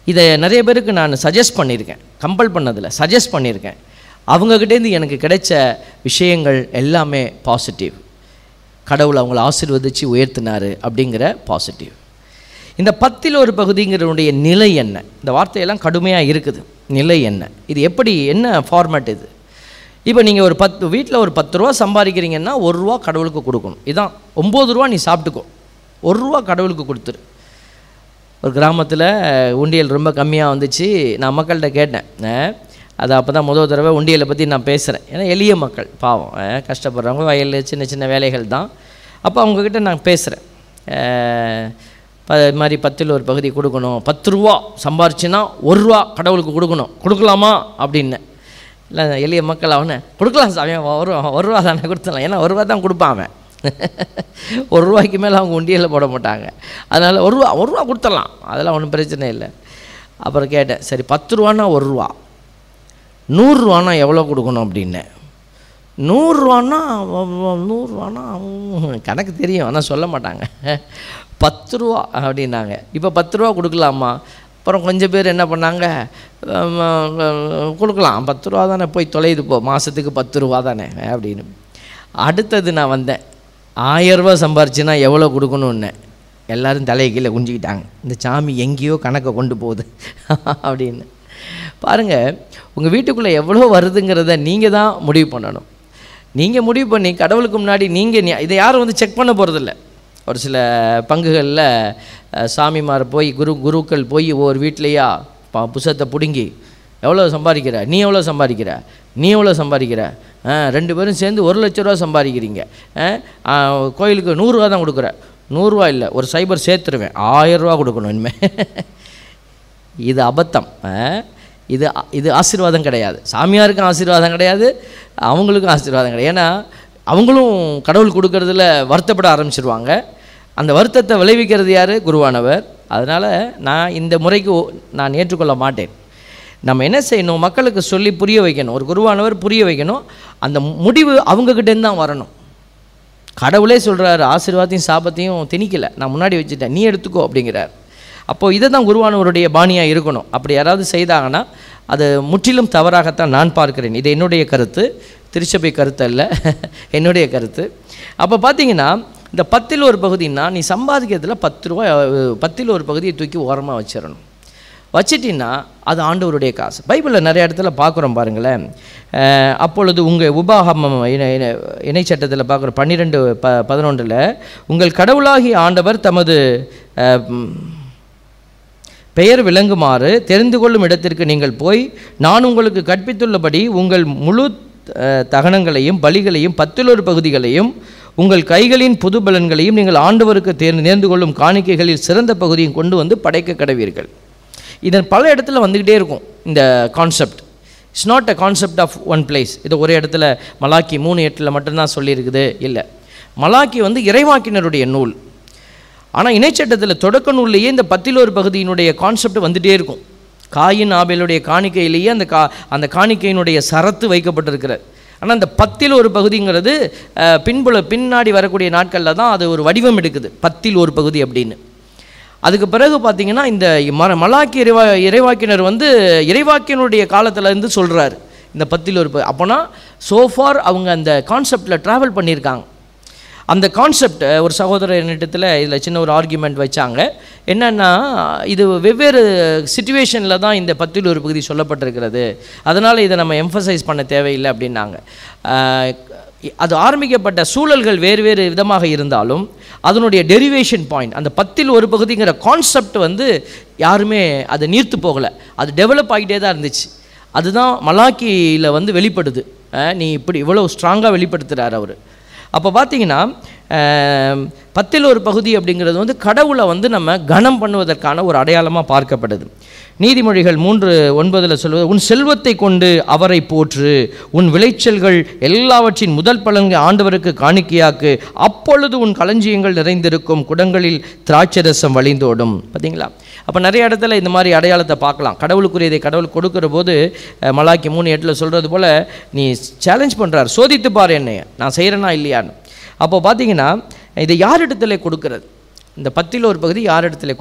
இதை நிறைய பேருக்கு நான் சஜஸ்ட் பண்ணியிருக்கேன் கம்பல் பண்ணதில்ல சஜஸ்ட் பண்ணியிருக்கேன் அவங்கக்கிட்டேருந்து எனக்கு கிடைச்ச விஷயங்கள் எல்லாமே பாசிட்டிவ் கடவுள் அவங்கள ஆசீர்வதிச்சு உயர்த்தினாரு அப்படிங்கிற பாசிட்டிவ் இந்த பத்தில் ஒரு பகுதிங்கிறனுடைய நிலை என்ன இந்த வார்த்தையெல்லாம் கடுமையாக இருக்குது நிலை என்ன இது எப்படி என்ன ஃபார்மேட் இது இப்போ நீங்கள் ஒரு பத்து வீட்டில் ஒரு பத்து ரூபா சம்பாதிக்கிறீங்கன்னா ஒரு ரூபா கடவுளுக்கு கொடுக்கணும் இதான் ஒம்பது ரூபா நீ சாப்பிட்டுக்கோ ஒரு ரூபா கடவுளுக்கு கொடுத்துரு ஒரு கிராமத்தில் உண்டியல் ரொம்ப கம்மியாக வந்துச்சு நான் மக்கள்கிட்ட கேட்டேன் அஹ், அது அப்போ தான் முதல் தடவை உண்டியலை பற்றி நான் பேசுகிறேன் ஏன்னா எளிய மக்கள் பாவம் அஹ், கஷ்டப்படுறவங்க வயல் சின்ன சின்ன வேலைகள் தான் அப்போ அவங்கக்கிட்ட நான் பேசுகிறேன் ப இது மாதிரி பத்தில் ஒரு பகுதி கொடுக்கணும் பத்து ரூபா சம்பாரிச்சுன்னா ஒரு ரூபா கடவுளுக்கு கொடுக்கணும் கொடுக்கலாமா அப்படின்னு இல்லை எளிய மக்கள் அவனை கொடுக்கலாம் சாமி அவன் ஒரு ஒரு ரூபா தானே கொடுத்துடலாம் ஏன்னா ஒரு ரூபா தான் கொடுப்பான் அவன் ஒரு ரூபாய்க்கு மேலே அவங்க உண்டியலில் போட மாட்டாங்க அதனால் ஒரு ரூபா ஒரு ரூபா கொடுத்துடலாம் அதெல்லாம் ஒன்றும் பிரச்சனை இல்லை அப்புறம் கேட்டேன் சரி பத்து ரூபான்னா ஒரு ரூபா நூறுரூவானா எவ்வளோ கொடுக்கணும் அப்படின்னேன் நூறுரூவான்னா நூறுரூவானா கணக்கு தெரியும் ஆனால் சொல்ல மாட்டாங்க பத்து ரூபா அப்படின்னாங்க இப்போ பத்து ரூபா கொடுக்கலாமா அப்புறம் கொஞ்சம் பேர் என்ன பண்ணாங்க ஆம், கொடுக்கலாம் பத்து ரூபா தானே போய் தொலையுது போ மாதத்துக்கு பத்து ரூபா தானே அப்படின்னு அடுத்தது நான் வந்தேன் ஆயரூபா சம்பாரிச்சுன்னா எவ்வளோ கொடுக்கணுன்னே எல்லாரும் தலையை கீழே குஞ்சிக்கிட்டாங்க இந்த சாமி எங்கேயோ கணக்கை கொண்டு போகுது அப்படின்னு பாருங்கள் உங்கள் வீட்டுக்குள்ளே எவ்வளோ வருதுங்கிறத நீங்கள் தான் முடிவு பண்ணணும் நீங்கள் முடிவு பண்ணி கடவுளுக்கு முன்னாடி நீங்கள் இதை யாரும் வந்து செக் பண்ண போகிறதில்ல ஒரு சில பங்குகளில் அஹ், சாமிமார் போய் குரு குருக்கள் போய் ஒவ்வொரு வீட்லேயா ப புஸ்தகத்தை பிடுங்கி எவ்வளோ சம்பாதிக்கிற நீ எவ்வளோ சம்பாதிக்கிற நீ எவ்வளோ சம்பாதிக்கிற ஆ, ரெண்டு பேரும் சேர்ந்து ஒரு லட்ச ரூபா சம்பாதிக்கிறீங்க ஆ, ஆ, கோயிலுக்கு நூறுரூவா தான் கொடுக்குற நூறுரூவா இல்லை ஒரு சைபர் சேர்த்துருவேன் ஆயிரரூவா கொடுக்கணும் இனிமேல் இது அபத்தம் ஆ? இது இது ஆசீர்வாதம் கிடையாது சாமியாருக்கும் ஆசீர்வாதம் கிடையாது அவங்களுக்கும் ஆசீர்வாதம் கிடையாது ஏன்னா அவங்களும் கடவுள் கொடுக்கறதுல வருத்தப்பட ஆரம்பிச்சிருவாங்க அந்த வருத்தத்தை விளைவிக்கிறது யார் குருவானவர் அதனால் நான் இந்த முறைக்கு ஒ- நான் ஏற்றுக்கொள்ள மாட்டேன் நம்ம என்ன செய்யணும் மக்களுக்கு சொல்லி புரிய வைக்கணும் ஒரு குருவானவர் புரிய வைக்கணும் அந்த முடிவு அவங்கக்கிட்டேருந்து தான் வரணும் கடவுளே சொல்கிறாரு ஆசீர்வாதத்தையும் சாபத்தையும் திணிக்கல நான் முன்னாடி வச்சுட்டேன் நீ எடுத்துக்கோ அப்படிங்கிறார் அப்போது இதை தான் குருவானவருடைய பாணியாக இருக்கணும் அப்படி யாராவது செய்தாங்கன்னா அது முற்றிலும் தவறாகத்தான் நான் பார்க்கிறேன் இது என்னுடைய கருத்து திருச்சபை கருத்து அல்ல என்னுடைய கருத்து அப்போ பார்த்தீங்கன்னா இந்த பத்தில் ஒரு பகுதின்னா நீ சம்பாதிக்கிறதுல பத்து ரூபா அஹ், பத்தில் ஒரு பகுதியை தூக்கி ஓரமாக வச்சிடணும் வச்சிட்டின்னா அது ஆண்டவருடைய காசு பைபிளில் நிறைய இடத்துல பார்க்குறோம் பாருங்களேன் அஹ், அப்பொழுது உங்கள் உபாகமம் இணை இணை- இணைச்சட்டத்தில் பார்க்குற பன்னிரெண்டு ப பதினொன்றில் உங்கள் கடவுளாகிய ஆண்டவர் தமது அஹ், ம், பெயர் விளங்குமாறு தெரிந்து கொள்ளும் இடத்திற்கு நீங்கள் போய் நான் உங்களுக்கு கற்பித்துள்ளபடி உங்கள் முழு அஹ், தகனங்களையும் பலிகளையும் பத்திலொரு பகுதிகளையும் உங்கள் கைகளின் புது பலன்களையும் நீங்கள் ஆண்டவருக்கு தேர்ந்து நேர்ந்து கொள்ளும் காணிக்கைகளில் சிறந்த பகுதியும் கொண்டு வந்து படைக்க கடவீர்கள் இதன் பல இடத்துல வந்துக்கிட்டே இருக்கும் இந்த concept it's not a concept of one place இது ஒரே இடத்துல மலாக்கி மூணு எட்டில் மட்டும்தான் சொல்லியிருக்குது இல்லை மலாக்கி வந்து இறைவாக்கினருடைய நூல் ஆனால் இணைச்சட்டத்தில் தொடக்க நூல்லையே இந்த பத்தில் ஒரு பகுதியினுடைய கான்செப்ட் வந்துட்டே இருக்கும் காயின் ஆபேலுடைய காணிக்கையிலேயே அந்த கா அந்த காணிக்கையினுடைய சரத்து வைக்கப்பட்டிருக்கிறது ஆனால் அந்த பத்தில் ஒரு பகுதிங்கிறது அஹ், பின்புல பின்னாடி வரக்கூடிய நாட்களில் தான் அது ஒரு வடிவம் எடுக்குது பத்தில் ஒரு பகுதி அப்படின்னு அதுக்கு பிறகு பார்த்தீங்கன்னா இந்த ம மலாக்கி இறைவா இறைவாக்கினர் வந்து இறைவாக்கினருடைய காலத்துல இருந்து சொல்கிறாரு இந்த பத்தில் ஒரு ப- அப்போனா சோஃபார் அவங்க அந்த கான்செப்டில் ட்ராவல் பண்ணியிருக்காங்க அந்த கான்செப்ட் ஒரு சகோதரர் என்னிடத்தில் இதில் சின்ன ஒரு ஆர்கியூமெண்ட் வச்சாங்க என்னென்னா இது வெவ்வேறு சுச்சுவேஷனில் தான் இந்த பத்தில் ஒரு பகுதி சொல்லப்பட்டிருக்கிறது அதனால் இதை நம்ம எம்ஃபசைஸ் பண்ண தேவையில்லை அப்படின்னாங்க ஆஹ், அது ஆரம்பிக்கப்பட்ட சூழல்கள் வேறு வேறு விதமாக இருந்தாலும் அதனுடைய டெரிவேஷன் பாயிண்ட் அந்த பத்தில் ஒரு பகுதிங்கிற கான்செப்ட் வந்து யாருமே அதை நீர்த்து போகலை அது டெவலப் ஆகிட்டே தான் இருந்துச்சு அதுதான் மலாக்கியில் வந்து வெளிப்படுது அஹ் நீ இப்படி இவ்வளோ ஸ்ட்ராங்காக வெளிப்படுத்துகிறார் அவர் அப்போ பார்த்தீங்கன்னா அஹ், பத்தில் ஒரு பகுதி அப்படிங்கிறது வந்து கடவுளை வந்து நம்ம கனம் பண்ணுவதற்கான ஒரு அடையாளமாக பார்க்கப்படுது நீதிமொழிகள் மூன்று ஒன்பதில் சொல்வது உன் செல்வத்தை கொண்டு அவரை போற்று உன் விளைச்சல்கள் எல்லாவற்றின் முதல் பலன்கள் ஆண்டவருக்கு காணிக்கையாக்கு அப்பொழுது உன் களஞ்சியங்கள் நிறைந்திருக்கும் குடங்களில் திராட்சரசம் வழிந்தோடும் பார்த்தீங்களா அப்போ நிறைய இடத்துல இந்த மாதிரி அடையாளத்தை பார்க்கலாம் கடவுளுக்குரியதை கடவுள் கொடுக்கிற போது அஹ், மலாக்கி மூணு எட்டில் சொல்கிறது போல் நீ சேலஞ்ச் பண்ணுறார் சோதித்து பாரு என்னைய நான் செய்கிறேனா இல்லையான்னு அப்போ பார்த்தீங்கன்னா இதை யார் இடத்துல கொடுக்கறது இந்த பத்தில் ஒரு பகுதி யார் இடத்துல கொடுப்பேன்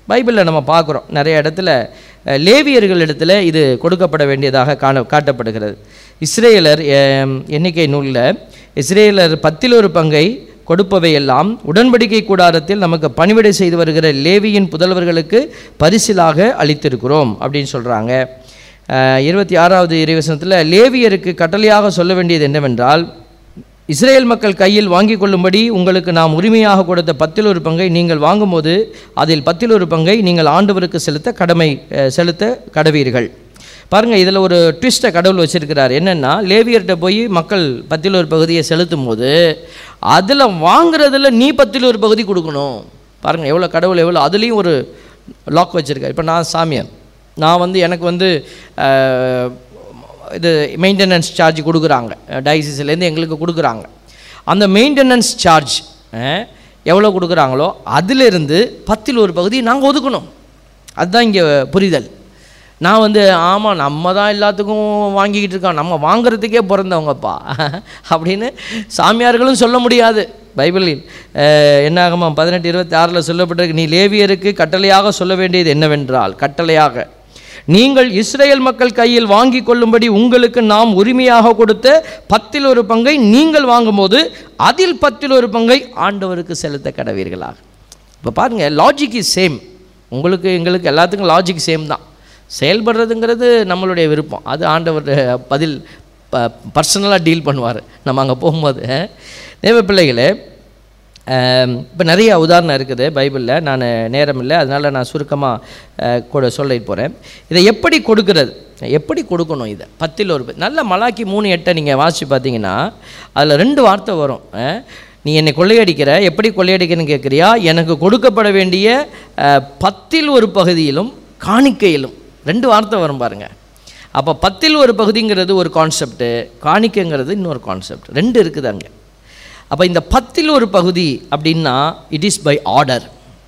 பைபிளில் நம்ம பார்க்குறோம் நிறைய இடத்துல அஹ், லேவியர்கள் இடத்துல இது கொடுக்கப்பட வேண்டியதாக காண காட்டப்படுகிறது இஸ்ரேலர் அஹ், எண்ணிக்கை நூலில் இஸ்ரேலர் பத்தில் ஒரு பங்கை கொடுப்பவையெல்லாம் உடன்படிக்கை கூடாரத்தில் நமக்கு பணிவிடை செய்து வருகிற லேவியின் புதல்வர்களுக்கு பரிசிலாக அளித்திருக்கிறோம் அப்படின்னு சொல்கிறாங்க இருபத்தி ஆறாவது இறைவசனத்தில் லேவியருக்கு கட்டளையாக சொல்ல வேண்டியது என்னவென்றால் இஸ்ரேல் மக்கள் கையில் வாங்கிக் கொள்ளும்படி உங்களுக்கு நாம் உரிமையாக கொடுத்த பத்தில் ஒரு பங்கை நீங்கள் வாங்கும்போது அதில் பத்தில் ஒரு பங்கை நீங்கள் ஆண்டவருக்கு செலுத்த கடமை அஹ், செலுத்த கடவீர்கள் பாருங்கள் இதில் ஒரு ட்விஸ்ட்டை கடவுள் வச்சிருக்கிறார் என்னென்னா லேவியர்கிட்ட போய் மக்கள் பத்தில் ஒரு பகுதியை செலுத்தும் போது அதில் வாங்குறதுல நீ பத்தில் ஒரு பகுதி கொடுக்கணும் பாருங்கள் எவ்வளோ கடவுள் எவ்வளோ அதுலேயும் ஒரு லாக் வச்சுருக்கார் இப்போ நான் சாமியார் நான் வந்து எனக்கு வந்து அஹ், இது மெயின்டெனன்ஸ் சார்ஜ் கொடுக்குறாங்க டயசிஸ்லேருந்து எங்களுக்கு கொடுக்குறாங்க அந்த மெயின்டெனன்ஸ் சார்ஜ் எவ்வளோ கொடுக்குறாங்களோ அதிலிருந்து பத்தில் ஒரு பகுதி நாங்கள் ஒதுக்கணும் அதுதான் இங்கே புரிதல் நான் வந்து ஆமாம் நம்ம தான் எல்லாத்துக்கும் வாங்கிக்கிட்டு இருக்கோம் நம்ம வாங்குறதுக்கே பிறந்தவங்கப்பா அப்படின்னு சாமியார்களும் சொல்ல முடியாது பைபிளில் அஹ், என்ன ஆகுமா பதினெட்டு இருபத்தி ஆறில் சொல்லப்பட்டிருக்கு நீ லேவியருக்கு கட்டளையாக சொல்ல வேண்டியது என்னவென்றால் கட்டளையாக நீங்கள் இஸ்ரேல் மக்கள் கையில் வாங்கி கொள்ளும்படி உங்களுக்கு நாம் உரிமையாக கொடுத்த பத்தில் ஒரு பங்கை நீங்கள் வாங்கும்போது அதில் பத்தில் ஒரு பங்கை ஆண்டவருக்கு செலுத்த கடவீர்களாக இப்போ பாருங்கள் லாஜிக் இஸ் சேம் உங்களுக்கு எங்களுக்கு எல்லாத்துக்கும் லாஜிக் சேம் தான் செயல்படுறதுங்கிறது நம்மளுடைய விருப்பம் அது ஆண்டவர் பதில் ப பர்சனலாக டீல் பண்ணுவார் நம்ம அங்கே போகும்போது தேவ பிள்ளைகளே இப்போ நிறைய உதாரணம் இருக்குது பைபிளில் நான் நேரம் இல்லை அதனால் நான் சுருக்கமாக கூட சொல்ல போகிறேன் இதை எப்படி கொடுக்கிறது எப்படி கொடுக்கணும் இதை பத்தில் ஒரு நல்ல மலாக்கி மூணு எட்டை நீங்கள் வாசித்து பார்த்தீங்கன்னா அதில் ரெண்டு வார்த்தை வரும் அஹ், நீ என்னை கொள்ளையடிக்கிற எப்படி கொள்ளையடிக்கிறன்னு கேட்குறியா எனக்கு கொடுக்கப்பட வேண்டிய அஹ், பத்தில் ஒரு பகுதியிலும் காணிக்கையிலும் ரெண்டு வார்த்தை வரும் பாருங்க அப்போ பத்தில் ஒரு பகுதிங்கிறது ஒரு கான்செப்ட்டு காணிக்கைங்கிறது இன்னொரு கான்செப்ட் ரெண்டு இருக்குது அங்கே அப்போ இந்த பத்தில் ஒரு பகுதி அப்படின்னா இட் இஸ் பை ஆர்டர்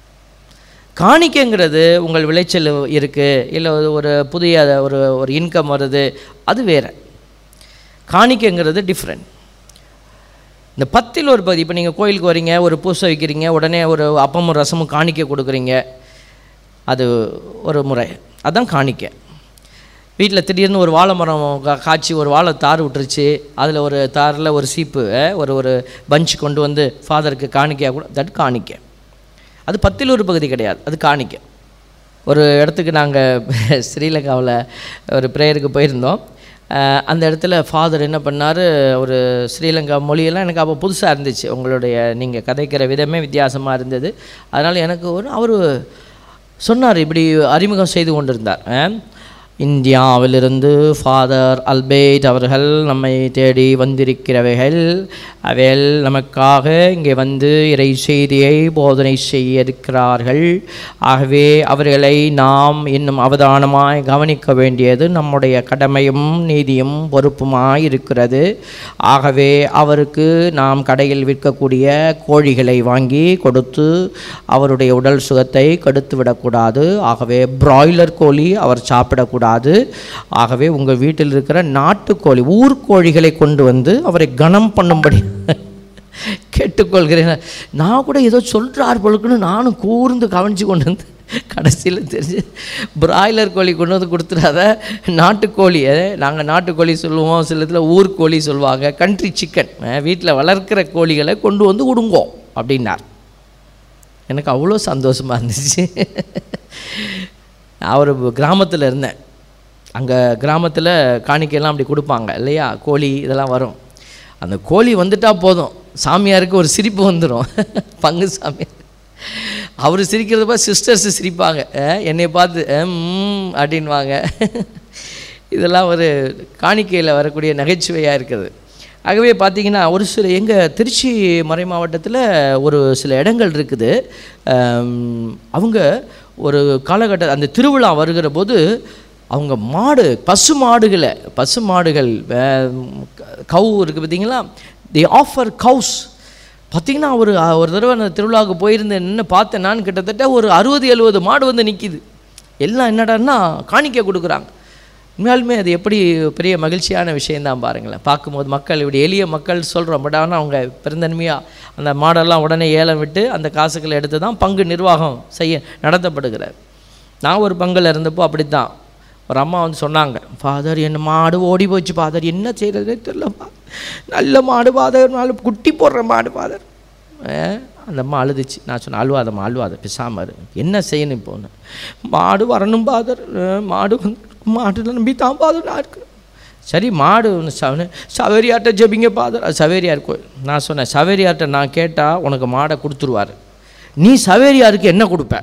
காணிக்கைங்கிறது உங்கள் விளைச்சல் இருக்குது இல்லை ஒரு புதிய ஒரு ஒரு இன்கம் வருது அது வேறு காணிக்கைங்கிறது டிஃப்ரெண்ட் இந்த பத்தில் ஒரு பகுதி இப்போ நீங்கள் கோயிலுக்கு வரீங்க ஒரு பூசை வைக்கிறீங்க உடனே ஒரு அப்பமும் ரசமும் காணிக்கை கொடுக்குறீங்க அது ஒரு முறை அதான் காணிக்கை வீட்டில் திடீர்னு ஒரு வாழை மரம் கா- காய்ச்சி ஒரு வாழை தார் விட்டுருச்சு அதில் ஒரு தாரில் ஒரு சீப்பு அஹ், ஒரு ஒரு பஞ்ச் கொண்டு வந்து ஃபாதருக்கு காணிக்கையாக கூட தட் காணிக்கை அது பத்தில் ஒரு பகுதி கிடையாது அது காணிக்கை ஒரு இடத்துக்கு நாங்கள் ஸ்ரீலங்காவில் ஒரு ப்ரேயருக்கு போயிருந்தோம் அஹ், அந்த இடத்துல ஃபாதர் என்ன பண்ணார் ஒரு ஸ்ரீலங்கா மொழியெல்லாம் எனக்கு அப்போ புதுசாக இருந்துச்சு உங்களுடைய நீங்கள் கதைக்கிற விதமே வித்தியாசமாக இருந்தது அதனால் எனக்கு ஒரு அவர் சொன்னார் இப்படி அறிமுகம் செய்து கொண்டிருந்தார் அஹ், இந்தியாவிலிருந்து ஃபாதர் அல்பேட் அவர்கள் நம்மை தேடி வந்திருக்கிறவைகள் அவைகள் நமக்காக இங்கே வந்து இறை செய்தியை போதனை செய்ய இருக்கிறார்கள் ஆகவே அவர்களை நாம் இன்னும் அவதானமாய் கவனிக்க வேண்டியது நம்முடைய கடமையும் நீதியும் பொறுப்புமாய் இருக்கிறது ஆகவே அவருக்கு நாம் கடையில் விற்கக்கூடிய கோழிகளை வாங்கி கொடுத்து அவருடைய உடல் சுகத்தை கெடுத்து விடக்கூடாது ஆகவே பிராய்லர் கோழி அவர் சாப்பிடக்கூடாது ஆகவே உங்கள் வீட்டில் இருக்கிற நாட்டுக்கோழி ஊர்க்கோழிகளை கொண்டு வந்து அவரை கனம் பண்ணும்படி கேட்டுக்கொள்கிறேன் நான் கூட ஏதோ சொல்கிறார் பொழுக்குன்னு நானும் கூர்ந்து கவனித்து கொண்டு வந்து கடைசியில் தெரிஞ்சு பிராய்லர் கோழி கொண்டு வந்து கொடுத்துடாத நாட்டுக்கோழியை நாங்கள் நாட்டுக்கோழி சொல்லுவோம் சில இதில் ஊர்க்கோழி சொல்லுவாங்க கண்ட்ரி சிக்கன் வீட்டில் வளர்க்கிற கோழிகளை கொண்டு வந்து கொடுங்கோ அப்படின்னார் எனக்கு அவ்வளோ சந்தோஷமாக இருந்துச்சு நான் ஒரு கிராமத்தில் இருந்தேன் அங்கே கிராமத்தில் காணிக்கையெல்லாம் அப்படி கொடுப்பாங்க இல்லையா கோழி இதெல்லாம் வரும் அந்த கோழி வந்துட்டா போதும் சாமியாருக்கு ஒரு சிரிப்பு வந்துடும் பங்கு சாமியார் அவர் சிரிக்கிறத பார்த்து சிஸ்டர்ஸ் சிரிப்பாங்க அஹ், என்னை பார்த்து அஹ், ம் அப்படின்வாங்க இதெல்லாம் ஒரு காணிக்கையில் வரக்கூடிய நகைச்சுவையாக இருக்குது ஆகவே பார்த்தீங்கன்னா ஒரு சில எங்கள் திருச்சி மறை மாவட்டத்தில் ஒரு சில இடங்கள் இருக்குது ஆம், அவங்க ஒரு காலகட்ட அந்த திருவிழா வருகிற போது அவங்க மாடு பசு மாடுகளை பசு மாடுகள் கவு இருக்குது பார்த்தீங்களா தி ஆஃபர் கவுஸ் பார்த்தீங்கன்னா ஒரு ஒரு தடவை நான் திருவிழாவுக்கு போயிருந்தேன் நின்று பார்த்தேன் நான் கிட்டத்தட்ட ஒரு அறுபது எழுபது மாடு வந்து நிற்கிது எல்லாம் என்னடான்னா காணிக்கை கொடுக்குறாங்க உண்மையாலுமே அது எப்படி பெரிய மகிழ்ச்சியான விஷயந்தான் பாருங்களேன் பார்க்கும்போது மக்கள் இப்படி எளிய மக்கள் சொல்கிறோம் பட் ஆனால் அவங்க பெருந்தன்மையாக அந்த மாடெல்லாம் உடனே ஏலம் விட்டு அந்த காசுகளை எடுத்து தான் பங்கு நிர்வாகம் செய்ய நடத்தப்படுகிறார் நான் ஒரு பங்கில் இருந்தப்போ அப்படித்தான் ஒரு அம்மா வந்து சொன்னாங்க ஃபாதர் என்ன மாடு ஓடி போச்சு ஃபாதர் என்ன செய்கிறதே தெரியலப்பா நல்ல மாடு ஃபாதர் நாலு குட்டி போடுற மாடு ஃபாதர் அந்த அம்மா அழுதுச்சு நான் சொன்னேன் அழுவாதம்மா அழுவாத பிசாம இரு என்ன செய்யணும் இப்போ ஒன்று மாடு வரணும் ஃபாதர் மாடு வந்து மாடு நம்பி தான் ஃபாதர் நான் இருக்கிறேன் சரி மாடு ஒன்று சவனு சவேரியார்ட்ட ஜெபிங்க ஃபாதர் அது சவேரியார் கோயில் நான் சொன்னேன் சவேரியார்ட்ட நான் கேட்டால் உனக்கு மாடை கொடுத்துருவாரு நீ சவேரியாருக்கு என்ன கொடுப்ப